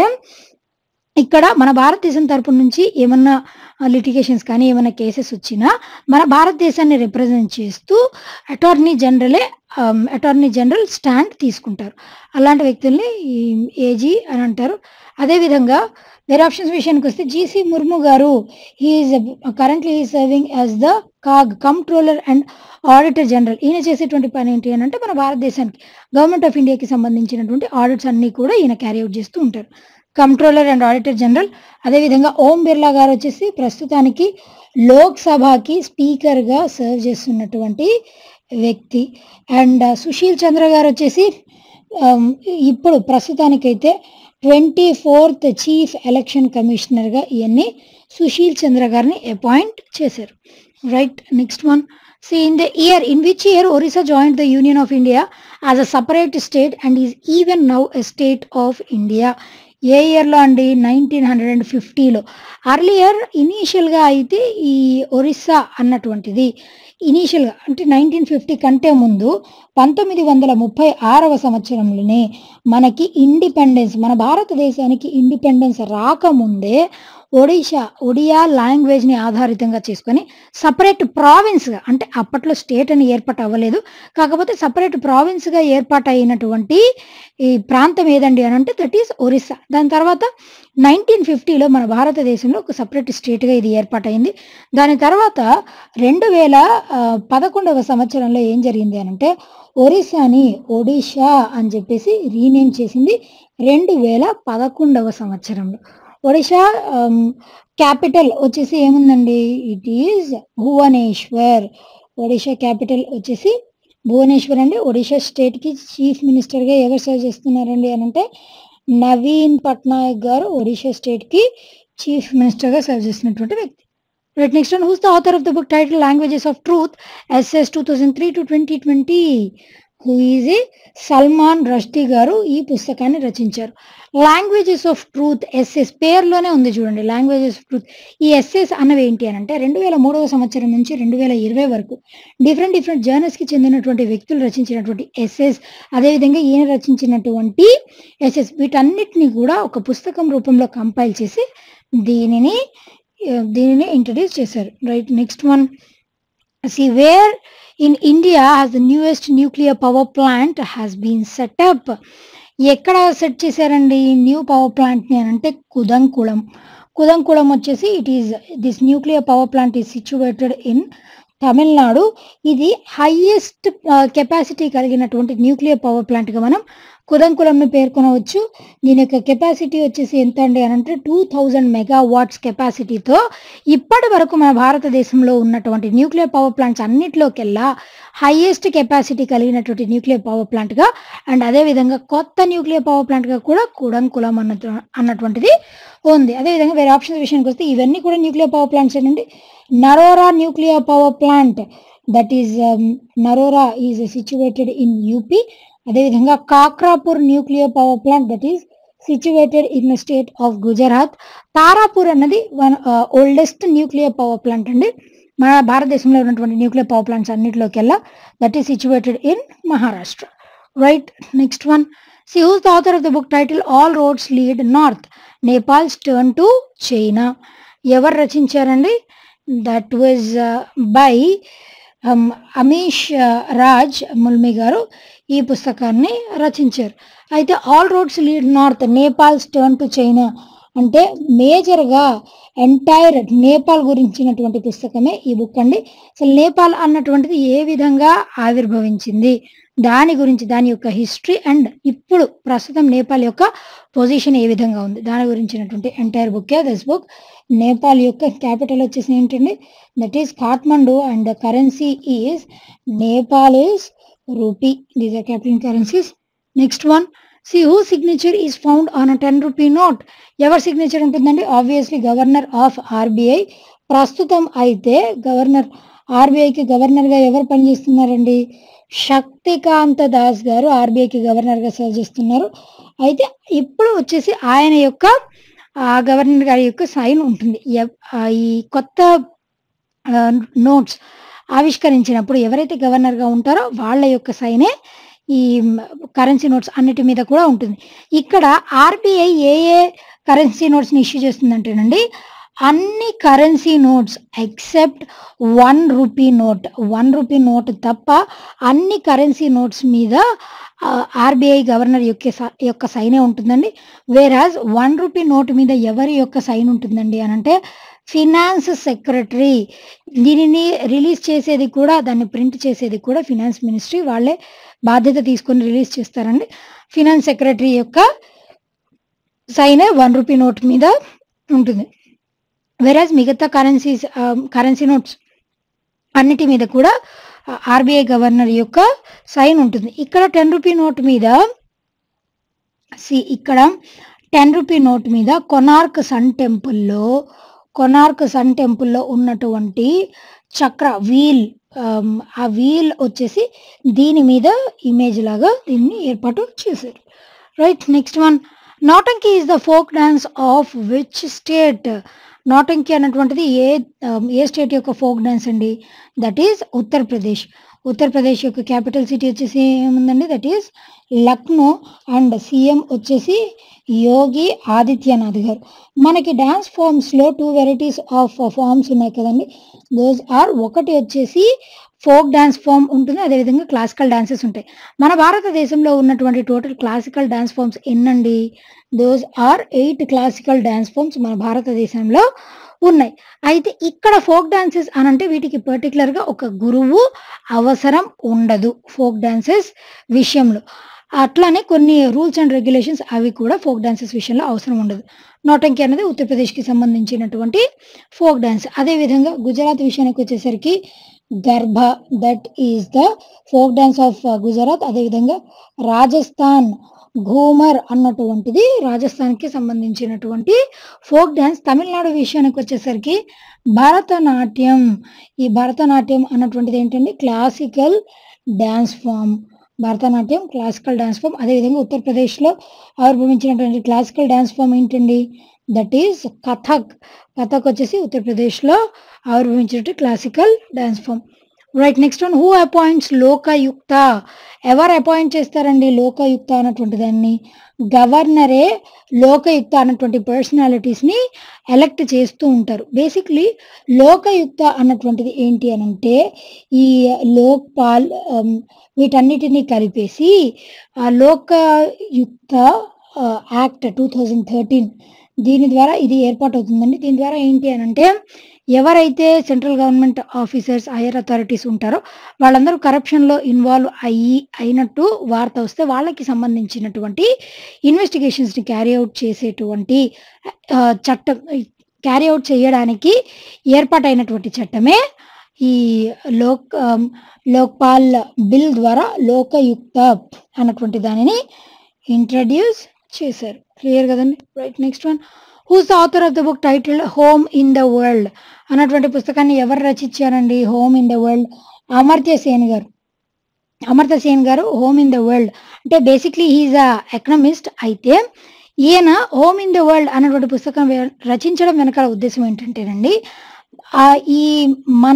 ఇక్కడ మన భారతదేశం తరపు నుంచి ఏమన్నా లిటిగేషన్స్ కానీ ఏమైనా కేసెస్ వచ్చినా మన భారతదేశాన్ని రిప్రజెంట్ చేస్తూ అటార్నీ జనరలే అటార్నీ జనరల్ స్టాండ్ తీసుకుంటారు అలాంటి వ్యక్తుల్ని ఏజీ అని అంటారు అదేవిధంగా వేరే ఆప్షన్స్ విషయానికి వస్తే జీసీ ముర్ము గారు he is currently he serving as the CAG controller and auditor general ఈయన చేసేటువంటి పని ఏంటి అని అంటే మన భారతదేశానికి గవర్నమెంట్ ఆఫ్ ఇండియాకి సంబంధించినటువంటి ఆడిట్స్ అన్ని కూడా ఈయన క్యారీ అవుట్ చేస్తూ ఉంటారు కంట్రోలర్ అండ్ ఆడిటర్ జనరల్ అదేవిధంగా ఓం బిర్లా గారు వచ్చేసి ప్రస్తుతానికి లోక్సభకి స్పీకర్గా సర్వ్ చేస్తున్నటువంటి వ్యక్తి అండ్ సుశీల్ చంద్ర గారు వచ్చేసి um, ఇప్పుడు ప్రస్తుతానికైతే ట్వంటీ ఫోర్త్ చీఫ్ ఎలక్షన్ కమిషనర్గా ఇవన్నీ సుశీల్ చంద్ర గారిని అపాయింట్ చేశారు right next one see in the year in which year Orissa joined the union of India as a separate state and is even now a state of India ఏ ఇయర్లో అండి nineteen hundred and ఫిఫ్టీలో earlier ఇనీషియల్గా అయితే ఈ ఒరిస్సా అన్నటువంటిది ఇనీషియల్గా అంటే నైన్టీన్ ఫిఫ్టీ కంటే ముందు పంతొమ్మిది వందల ముప్పై ఆరవ సంవత్సరంలోనే మనకి ఇండిపెండెన్స్ మన భారతదేశానికి ఇండిపెండెన్స్ రాకముందే ఒడిషా ఒడియా లాంగ్వేజ్ని ఆధారితంగా చేసుకొని సపరేట్ ప్రావిన్స్గా అంటే అప్పట్లో స్టేట్ అని ఏర్పాటు అవ్వలేదు కాకపోతే సపరేట్ ప్రావిన్స్గా ఏర్పాటు అయినటువంటి ఈ ప్రాంతం ఏదండి అని అంటే దట్ ఈస్ ఒరిస్సా దాని తర్వాత నైన్టీన్ ఫిఫ్టీలో మన భారతదేశంలో ఒక సపరేట్ స్టేట్గా ఇది ఏర్పాటైంది దాని తర్వాత రెండు వేల ఆ, పదకొండవ సంవత్సరంలో ఏం జరిగింది అని అంటే ఒరిస్సాని ఒడిషా అని చెప్పేసి రీనేమ్ చేసింది రెండు వేల పదకొండవ సంవత్సరంలో ఒడిషా క్యాపిటల్ వచ్చేసి ఏముందండి it is Bhubaneswar Odisha capital వచ్చేసి భువనేశ్వర్ అండి ఒడిషా స్టేట్కి చీఫ్ మినిస్టర్గా ఎవరు సర్వ్ చేస్తున్నారండి అని అంటే నవీన్ పట్నాయక్ గారు ఒడిషా స్టేట్కి చీఫ్ మినిస్టర్గా సర్వ్ చేసినటువంటి వ్యక్తి right next one who's the author of the book title languages of truth essays two thousand three to twenty twenty who is a Salman Rushdie garu ఈ పుస్తకాన్ని రచించారు లాంగ్వేజెస్ ఆఫ్ ట్రూత్ ఎస్ఎస్ పేరులోనే ఉంది చూడండి లాంగ్వేజెస్ ఆఫ్ ట్రూత్ ఈ essays అన్నవి ఏంటి అని అంటే రెండు వేల మూడవ సంవత్సరం నుంచి రెండు వేల ఇరవై వరకు డిఫరెంట్ డిఫరెంట్ జర్నల్స్కి చెందినటువంటి వ్యక్తులు రచించినటువంటి ఎస్ఎస్ అదేవిధంగా ఈయన రచించినటువంటి ఎస్ఎస్ వీటన్నిటిని కూడా ఒక పుస్తకం రూపంలో కంపైల్ చేసి దీనిని ఆ, దీనిని ఇంట్రడ్యూస్ చేశారు right next one see where in India has the newest nuclear power plant has been set up ఎక్కడ సెట్ చేశారండి న్యూ పవర్ ప్లాంట్ ని అని అంటే కుదంకుళం కుదంకుళం వచ్చేసి it is this nuclear power plant is situated in Tamil Nadu ఇది highest capacity కలిగినటువంటి nuclear power ప్లాంట్గా మనం కుదంకులంని పేర్కొనవచ్చు దీని యొక్క కెపాసిటీ వచ్చేసి ఎంత అండి అని అంటే టూ థౌజండ్ మెగావాట్స్ కెపాసిటీతో ఇప్పటి వరకు మన భారతదేశంలో ఉన్నటువంటి న్యూక్లియర్ పవర్ ప్లాంట్స్ అన్నిటిలోకెల్లా హైయెస్ట్ కెపాసిటీ కలిగినటువంటి న్యూక్లియర్ పవర్ ప్లాంట్గా అండ్ అదేవిధంగా కొత్త న్యూక్లియర్ పవర్ ప్లాంట్గా కూడా కుడంకులం అన్న అన్నటువంటిది ఉంది అదేవిధంగా వేరే ఆప్షన్స్ విషయానికి వస్తే ఇవన్నీ కూడా న్యూక్లియర్ పవర్ ప్లాంట్స్ ఏంటంటే Narora nuclear power plant that is Narora is situated in UP అదేవిధంగా Kakrapar nuclear power plant that is situated in the state of Gujarat Tarapur అన్నది one oldest nuclear power plant అండి మన భారతదేశంలో ఉన్నటువంటి న్యూక్లియర్ పవర్ ప్లాంట్స్ అన్నిటిలోకెల్లా that is situated in Maharashtra right next one see who's the author of the book title all roads lead north Nepal's turn to China ఎవరు రచించారండి that was by Amish Raj Mulmi garu ఈ పుస్తకాన్ని రచించారు అయితే all roads lead north Nepal's turn to China అంటే మేజర్గా entire Nepal గురించినటువంటి పుస్తకమే ఈ బుక్ అండి అసలు నేపాల్ అన్నటువంటిది ఏ విధంగా ఆవిర్భవించింది దాని గురించి దాని యొక్క హిస్టరీ అండ్ ఇప్పుడు ప్రస్తుతం నేపాల్ యొక్క పొజిషన్ ఏ విధంగా ఉంది దాని గురించినటువంటి entire book this book Nepal యొక్క క్యాపిటల్ వచ్చేసి ఏంటండి that is Kathmandu and the currency is Nepal is rupee these are capital currencies next one see who signature is found on a ten rupee note ఎవరి సిగ్నేచర్ ఉంటుందండి obviously governor of RBI ప్రస్తుతం అయితే governor ఆర్బీఐకి గవర్నర్గా ఎవరు పనిచేస్తున్నారండి శక్తికాంత దాస్ గారు ఆర్బీఐకి గవర్నర్గా సర్వ్ చేస్తున్నారు అయితే ఇప్పుడు వచ్చేసి ఆయన యొక్క ఆ గవర్నర్ గారి యొక్క సైన్ ఉంటుంది ఎవ్- ఆ ఈ కొత్త నోట్స్ ఆవిష్కరించినప్పుడు ఎవరైతే గవర్నర్గా ఉంటారో వాళ్ళ యొక్క సైనే ఈ కరెన్సీ నోట్స్ అన్నిటి మీద కూడా ఉంటుంది ఇక్కడ ఆర్బీఐ ఏ ఏ కరెన్సీ నోట్స్ని ఇష్యూ చేస్తుందంటేనండి అన్ని currency notes except one rupee note one rupee note తప్ప అన్ని కరెన్సీ నోట్స్ మీద ఆర్బీఐ గవర్నర్ యొక్క స- యొక్క సైనే ఉంటుందండి వేరాజ్ వన్ రూపీ నోట్ మీద ఎవరి యొక్క సైన్ ఉంటుందండి అని అంటే ఫినాన్స్ సెక్రటరీ దీనిని రిలీజ్ చేసేది కూడా దాన్ని ప్రింట్ చేసేది కూడా ఫినాన్స్ మినిస్ట్రీ వాళ్ళే బాధ్యత తీసుకొని రిలీజ్ చేస్తారండి ఫినాన్స్ సెక్రటరీ యొక్క సైనే వన్ రూపీ నోట్ మీద ఉంటుంది వెరాజ్ మిగతా కరెన్సీస్ కరెన్సీ నోట్స్ అన్నిటి మీద కూడా ఆర్బీఐ గవర్నర్ యొక్క సైన్ ఉంటుంది ఇక్కడ టెన్ రూపీ నోట్ మీద సి ఇక్కడ టెన్ రూపీ నోట్ మీద కొనార్క్ సన్ టెంపుల్లో కొనార్క్ సన్ టెంపుల్లో ఉన్నటువంటి చక్ర వీల్ ఆ వీల్ వచ్చేసి దీని మీద ఇమేజ్ లాగా దీన్ని ఏర్పాటు చేశారు right next one Nautanki is the folk dance of which state Nautanki అన్నటువంటిది ఏ um, ఏ స్టేట్ యొక్క ఫోక్ డాన్స్ అండి దట్ ఈస్ ఉత్తరప్రదేశ్ ఉత్తరప్రదేశ్ యొక్క క్యాపిటల్ సిటీ వచ్చేసి ఏముందండి that is Lucknow and CM వచ్చేసి యోగి ఆదిత్యనాథ్ గారు మనకి డ్యాన్స్ ఫామ్స్లో టూ వెరైటీస్ ఆఫ్ ఫామ్స్ ఉన్నాయి కదండి దోస్ ఆర్ ఒకటి వచ్చేసి ఫోక్ డ్యాన్స్ ఫామ్ ఉంటుంది అదేవిధంగా క్లాసికల్ డాన్సెస్ ఉంటాయి మన భారతదేశంలో ఉన్నటువంటి టోటల్ క్లాసికల్ డాన్స్ ఫామ్స్ ఎన్నండి those are eight classical dance forms మన భారతదేశంలో ఉన్నాయి అయితే ఇక్కడ ఫోక్ డాన్సెస్ అని అంటే వీటికి పర్టికులర్గా ఒక గురువు అవసరం ఉండదు ఫోక్ డాన్సెస్ విషయంలో అట్లానే కొన్ని రూల్స్ అండ్ రెగ్యులేషన్స్ అవి కూడా ఫోక్ డాన్సెస్ విషయంలో అవసరం ఉండదు నోటంకి అనేది ఉత్తరప్రదేశ్కి సంబంధించినటువంటి ఫోక్ డాన్స్ అదేవిధంగా గుజరాత్ విషయానికి వచ్చేసరికి Garba that is the folk dance of Gujarat అదేవిధంగా రాజస్థాన్ ఘూమర్ అన్నటువంటిది రాజస్థాన్కి సంబంధించినటువంటి ఫోక్ డ్యాన్స్ తమిళనాడు విషయానికి వచ్చేసరికి భరతనాట్యం ఈ భరతనాట్యం అన్నటువంటిది ఏంటంటే classical dance form Bharatanatyam classical dance form అదేవిధంగా ఉత్తరప్రదేశ్లో ఆవిర్భవించినటువంటి క్లాసికల్ డ్యాన్స్ ఫామ్ ఏంటండి దట్ ఈస్ కథక్ కథక్ వచ్చేసి ఉత్తరప్రదేశ్లో ఆవిర్భవించినటువంటి classical dance form right next one who appoints Lokayukta ఎవరు అపాయింట్ చేస్తారండి లోకయుక్త అన్నటువంటి దాన్ని గవర్నరే లోకయుక్త అన్నటువంటి పర్సనాలిటీస్ని ఎలక్ట్ చేస్తూ ఉంటారు బేసిక్లీ లోకయుక్త అన్నటువంటిది ఏంటి అని అంటే ఈ లోక్పాల్ um, వీటన్నిటిని కలిపేసి ఆ Lokayukta act two thousand thirteen దీని ద్వారా ఇది ఏర్పాటు అవుతుందండి దీని ద్వారా ఏంటి అని అంటే ఎవరైతే central government officers higher authorities ఉంటారో వాళ్ళందరూ కరప్షన్లో ఇన్వాల్వ్ అయ్యి అయినట్టు వార్త వస్తే వాళ్ళకి సంబంధించినటువంటి ఇన్వెస్టిగేషన్స్ని క్యారీ అవుట్ చేసేటువంటి ఆ, చట్టం క్యారీ అవుట్ చేయడానికి ఏర్పాటైనటువంటి చట్టమే ఈ లోక్ ఆమ్, లోక్పాల్ బిల్ ద్వారా లోకయుక్త అన్నటువంటి దానిని ఇంట్రడ్యూస్ చేశారు క్లియర్ కదండి right next one who's the author of the book title home in the world అన్నటువంటి పుస్తకాన్ని ఎవరు రచించారండి home in the world Amartya Sen garu Amartya Sen garu home in the world అంటే బేసిక్లీ హీఈస్ అ ఎకనమిస్ట్ అయితే ఈయన హోమ్ ఇన్ ద వరల్డ్ అన్నటువంటి పుస్తకం వె- రచించడం వెనకాల ఉద్దేశం ఏంటంటేనండి ఆ ఈ మన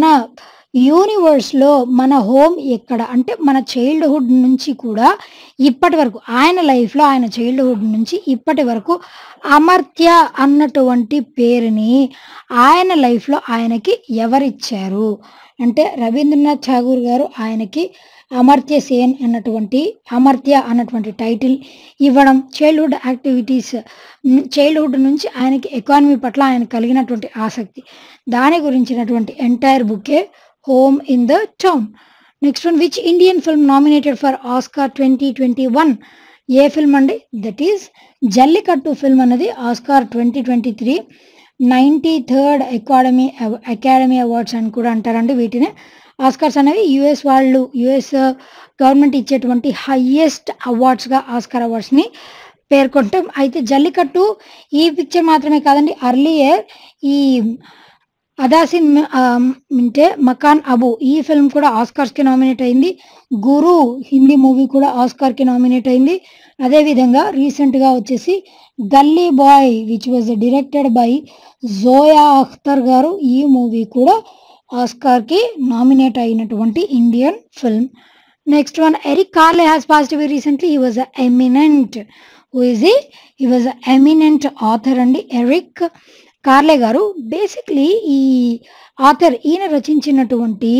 యూనివర్స్లో మన హోమ్ ఎక్కడ అంటే మన చైల్డ్హుడ్ నుంచి కూడా ఇప్పటి వరకు ఆయన లైఫ్లో ఆయన చైల్డ్హుడ్ నుంచి ఇప్పటి వరకు అమర్త్య అన్నటువంటి పేరుని ఆయన లైఫ్లో ఆయనకి ఎవరిచ్చారు అంటే రవీంద్రనాథ్ ఠాగూర్ గారు ఆయనకి అమర్త్య సేన్ అన్నటువంటి అమర్త్య అన్నటువంటి టైటిల్ ఇవ్వడం చైల్డ్హుడ్ యాక్టివిటీస్ చైల్డ్హుడ్ నుంచి ఆయనకి ఎకానమీ పట్ల ఆయన కలిగినటువంటి ఆసక్తి దాని గురించినటువంటి ఎంటైర్ బుక్కే home in the town next one which Indian film nominated for Oscar twenty twenty one ఏ ఫిల్మ్ అండి దట్ ఈస్ జల్లికట్టు ఫిల్మ్ అన్నది Oscar twenty twenty three ninety third academy academy awards అని కూడా అంటారండి వీటిని ఆస్కార్స్ అనేవి యుఎస్ వాళ్ళు యుఎస్ గవర్నమెంట్ ఇచ్చేటువంటి హయ్యెస్ట్ అవార్డ్స్గా ఆస్కార్ అవార్డ్స్ని పేర్కొంటాం అయితే జల్లికట్టు ఈ పిక్చర్ మాత్రమే కాదండి అర్లియర్ ఈ అదాసిన్ అంటే మకాన్ అబు ఈ ఫిల్మ్ కూడా ఆస్కార్స్కి నామినేట్ అయింది గురు హిందీ మూవీ కూడా ఆస్కార్కి నామినేట్ అయింది అదేవిధంగా రీసెంట్గా వచ్చేసి Gully boy which was directed by Zoya Akhtar garu ఈ మూవీ కూడా ఆస్కార్కి నామినేట్ అయినటువంటి Indian film next one Eric Carle has passed away recently he was a eminent who is ఈ he was a eminent author అండి ఎరిక్ కార్లే గారు బేసిక్లీ ఈ author ఈయన రచించినటువంటి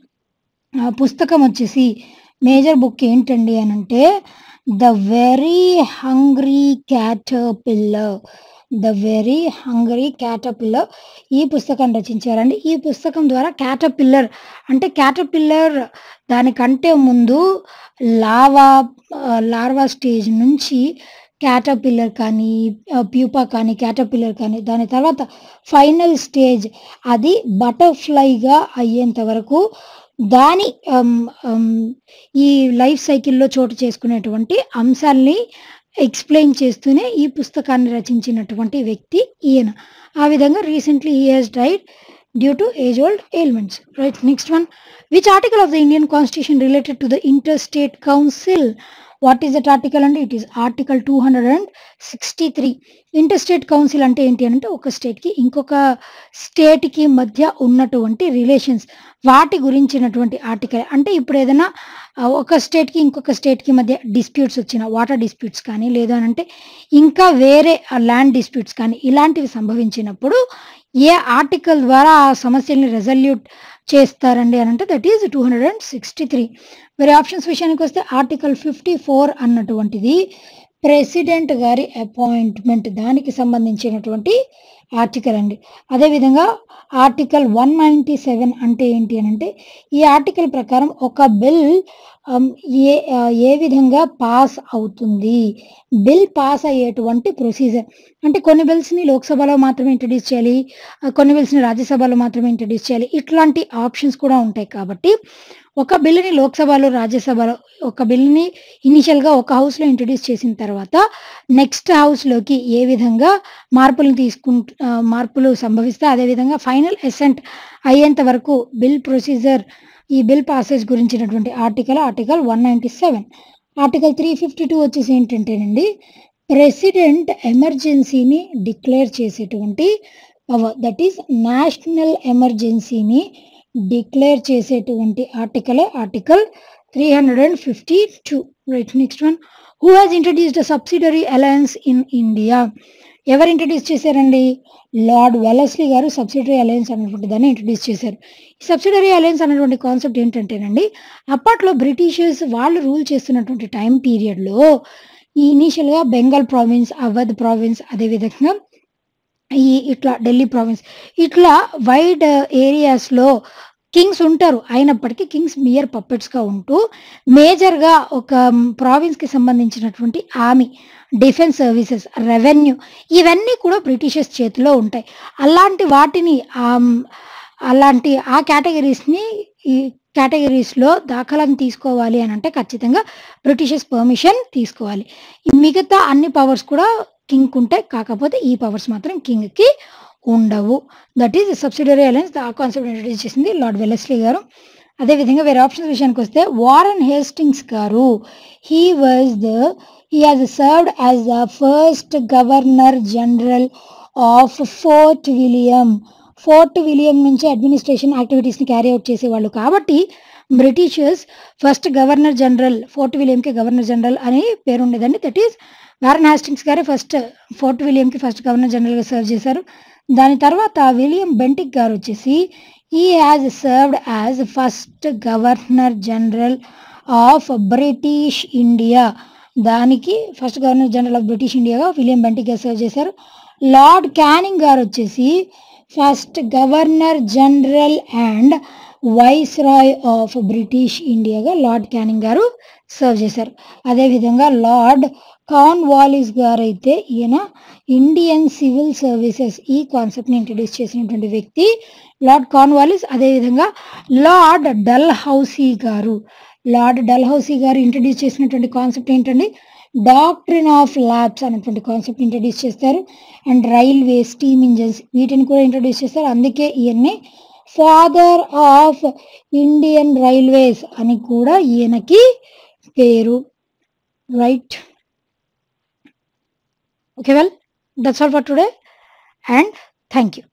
ఆ, పుస్తకం వచ్చేసి మేజర్ బుక్ ఏంటండి అని అంటే the very hungry caterpillar the very hungry caterpillar ఈ పుస్తకాన్ని రచించారండి ఈ పుస్తకం ద్వారా క్యాటపిల్లర్ అంటే క్యాటపిల్లర్ దానికంటే ముందు లావా లార్వా స్టేజ్ నుంచి క్యాటపిల్లర్ కానీ ప్యూపా కానీ క్యాటపిల్లర్ కానీ దాని తర్వాత ఫైనల్ స్టేజ్ అది బటర్ఫ్లైగా అయ్యేంత వరకు దాని అమ్, అమ్, ఈ లైఫ్ సైకిల్లో చోటు చేసుకునేటువంటి అంశాల్ని ఎక్స్ప్లెయిన్ చేస్తూనే ఈ పుస్తకాన్ని రచించినటువంటి వ్యక్తి ఈయన ఆ విధంగా recently he has died due to age old ailments right next one which article of the Indian constitution related to the inter state council what is that article అంటే it is article two hundred and sixty three inter state council అంటే ఏంటి అంటే ఒక స్టేట్కి ఇంకొక స్టేట్కి మధ్య ఉన్నటువంటి రిలేషన్స్ వాటి గురించినటువంటి ఆర్టికల్ అంటే ఇప్పుడు ఏదైనా ఆ, ఒక స్టేట్కి ఇంకొక స్టేట్కి మధ్య డిస్ప్యూట్స్ వచ్చిన వాటర్ డిస్ప్యూట్స్ కానీ లేదు అని అంటే ఇంకా వేరే ల్యాండ్ డిస్ప్యూట్స్ కానీ ఇలాంటివి సంభవించినప్పుడు ఏ ఆర్టికల్ ద్వారా ఆ సమస్యల్ని రెజల్యూట్ చేస్తారండి అని అంటే that is two hundred and sixty three వేరే ఆప్షన్స్ విషయానికి వస్తే ఆర్టికల్ ఫిఫ్టీ ఫోర్ అన్నటువంటిది ప్రెసిడెంట్ గారి అపాయింట్మెంట్ దానికి సంబంధించినటువంటి ఆర్టికల్ అండి అదేవిధంగా ఆర్టికల్ వన్ నైంటీ సెవెన్ అంటే ఏంటి అని అంటే ఈ ఆర్టికల్ ప్రకారం ఒక బిల్ ఏ ఆ, ఏ విధంగా పాస్ అవుతుంది బిల్ పాస్ అయ్యేటువంటి ప్రొసీజర్ అంటే కొన్ని బిల్స్ని లోక్సభలో మాత్రమే ఇంట్రడ్యూస్ చేయాలి ఆ, కొన్ని బిల్స్ని రాజ్యసభలో మాత్రమే ఇంట్రడ్యూస్ చేయాలి ఇట్లాంటి ఆప్షన్స్ కూడా ఉంటాయి కాబట్టి ఒక బిల్లుని లోక్సభలో రాజ్యసభలో ఒక బిల్లుని ఇనిషియల్గా ఒక హౌస్లో ఇంట్రడ్యూస్ చేసిన తర్వాత నెక్స్ట్ హౌస్లోకి ఏ విధంగా మార్పులు తీసుకుంటు ఆ, మార్పులు సంభవిస్తే అదేవిధంగా ఫైనల్ ఎసెంట్ అయ్యేంత వరకు బిల్ ప్రొసీజర్ ఈ బిల్ పాసేజ్ గురించినటువంటి article article one ninety seven article three fifty two వచ్చేసి ఏంటంటేనండి ప్రెసిడెంట్ ఎమర్జెన్సీని డిక్లేర్ చేసేటువంటి పవర్ దట్ ఈస్ నేషనల్ ఎమర్జెన్సీని డిక్లేర్ చేసేటువంటి ఆర్టికలే article three hundred and fifty two right next one who has introduced subsidiary alliance in India ఎవరు introduce చేశారండి Lord Wellesley garu subsidiary alliance అనేటువంటి దాన్ని ఇంట్రడ్యూస్ చేశారు ఈ సబ్సిడరీ అలయన్స్ అనేటువంటి కాన్సెప్ట్ ఏంటంటేనండి అప్పట్లో బ్రిటిషర్స్ వాళ్ళు రూల్ చేస్తున్నటువంటి టైం పీరియడ్లో ఈ ఇనీషియల్గా బెంగాల్ ప్రావిన్స్ అవధ్ ప్రావిన్స్ అదేవిధంగా ఈ ఇట్లా ఢిల్లీ ప్రావిన్స్ ఇట్లా వైడ్ ఏరియాస్లో కింగ్స్ ఉంటారు అయినప్పటికీ కింగ్స్ మియర్ పప్పెట్స్గా ఉంటూ మేజర్గా ఒక ప్రావిన్స్కి సంబంధించినటువంటి ఆర్మీ డిఫెన్స్ సర్వీసెస్ రెవెన్యూ ఇవన్నీ కూడా బ్రిటిషర్స్ చేతిలో ఉంటాయి అలాంటి వాటిని ఆమ్, అలాంటి ఆ కేటగిరీస్ని ఈ కేటగిరీస్లో దాఖలాన్ని తీసుకోవాలి అని అంటే ఖచ్చితంగా బ్రిటిషర్స్ పర్మిషన్ తీసుకోవాలి ఈ మిగతా అన్ని పవర్స్ కూడా కింగ్ ఉంటాయి కాకపోతే ఈ పవర్స్ మాత్రం కింగ్కి ఉండవు దట్ ఈస్ సబ్సిడరీ అలయన్స్ ఆ కాన్సెప్ట్ ఇంట్రడ్యూస్ చేసింది లార్డ్ వెలస్లీ గారు అదేవిధంగా వేరే ఆప్షన్స్ విషయానికి వస్తే Warren Hastings garu he was the he has served as the first governor general of Fort William Fort William నుంచి అడ్మినిస్ట్రేషన్ యాక్టివిటీస్ని క్యారీ అవుట్ చేసేవాళ్ళు కాబట్టి Britishers first governor general Fort విలియంకి గవర్నర్ జనరల్ అని పేరు ఉండేదండి దట్ ఈస్ వారన్ హాస్టింగ్స్ గారే first Fort విలియంకి ఫస్ట్ గవర్నర్ జనరల్గా సర్వ్ చేశారు దాని తర్వాత విలియం బెంటిక్ గారు వచ్చేసి ఈ has served as first governor general of British India దానికి first governor general of British ఇండియాగా విలియం బెంటిక్ గారు సర్వ్ చేశారు లార్డ్ క్యానింగ్ గారు వచ్చేసి first governor general and viceroy of British ఇండియాగా లార్డ్ క్యానింగ్ గారు సర్వ్ చేశారు అదేవిధంగా lord కాన్ Wallis గారు అయితే ఈయన ఇండియన్ సివిల్ సర్వీసెస్ ఈ కాన్సెప్ట్ని ఇంట్రడ్యూస్ చేసినటువంటి వ్యక్తి లార్డ్ కాన్ వాలిస్ అదేవిధంగా Lord Dalhousie garu Lord Dalhousie garu introduce చేసినటువంటి కాన్సెప్ట్ ఏంటండి డాక్ట్రిన్ ఆఫ్ ల్యాబ్స్ అనేటువంటి కాన్సెప్ట్ ఇంట్రడ్యూస్ చేస్తారు అండ్ రైల్వే స్టీమ్ ఇంజన్స్ వీటిని కూడా ఇంట్రడ్యూస్ చేస్తారు అందుకే ఈయన్ని ఫాదర్ ఆఫ్ ఇండియన్ రైల్వేస్ అని కూడా ఈయనకి పేరు right okay well that's all for today and thank you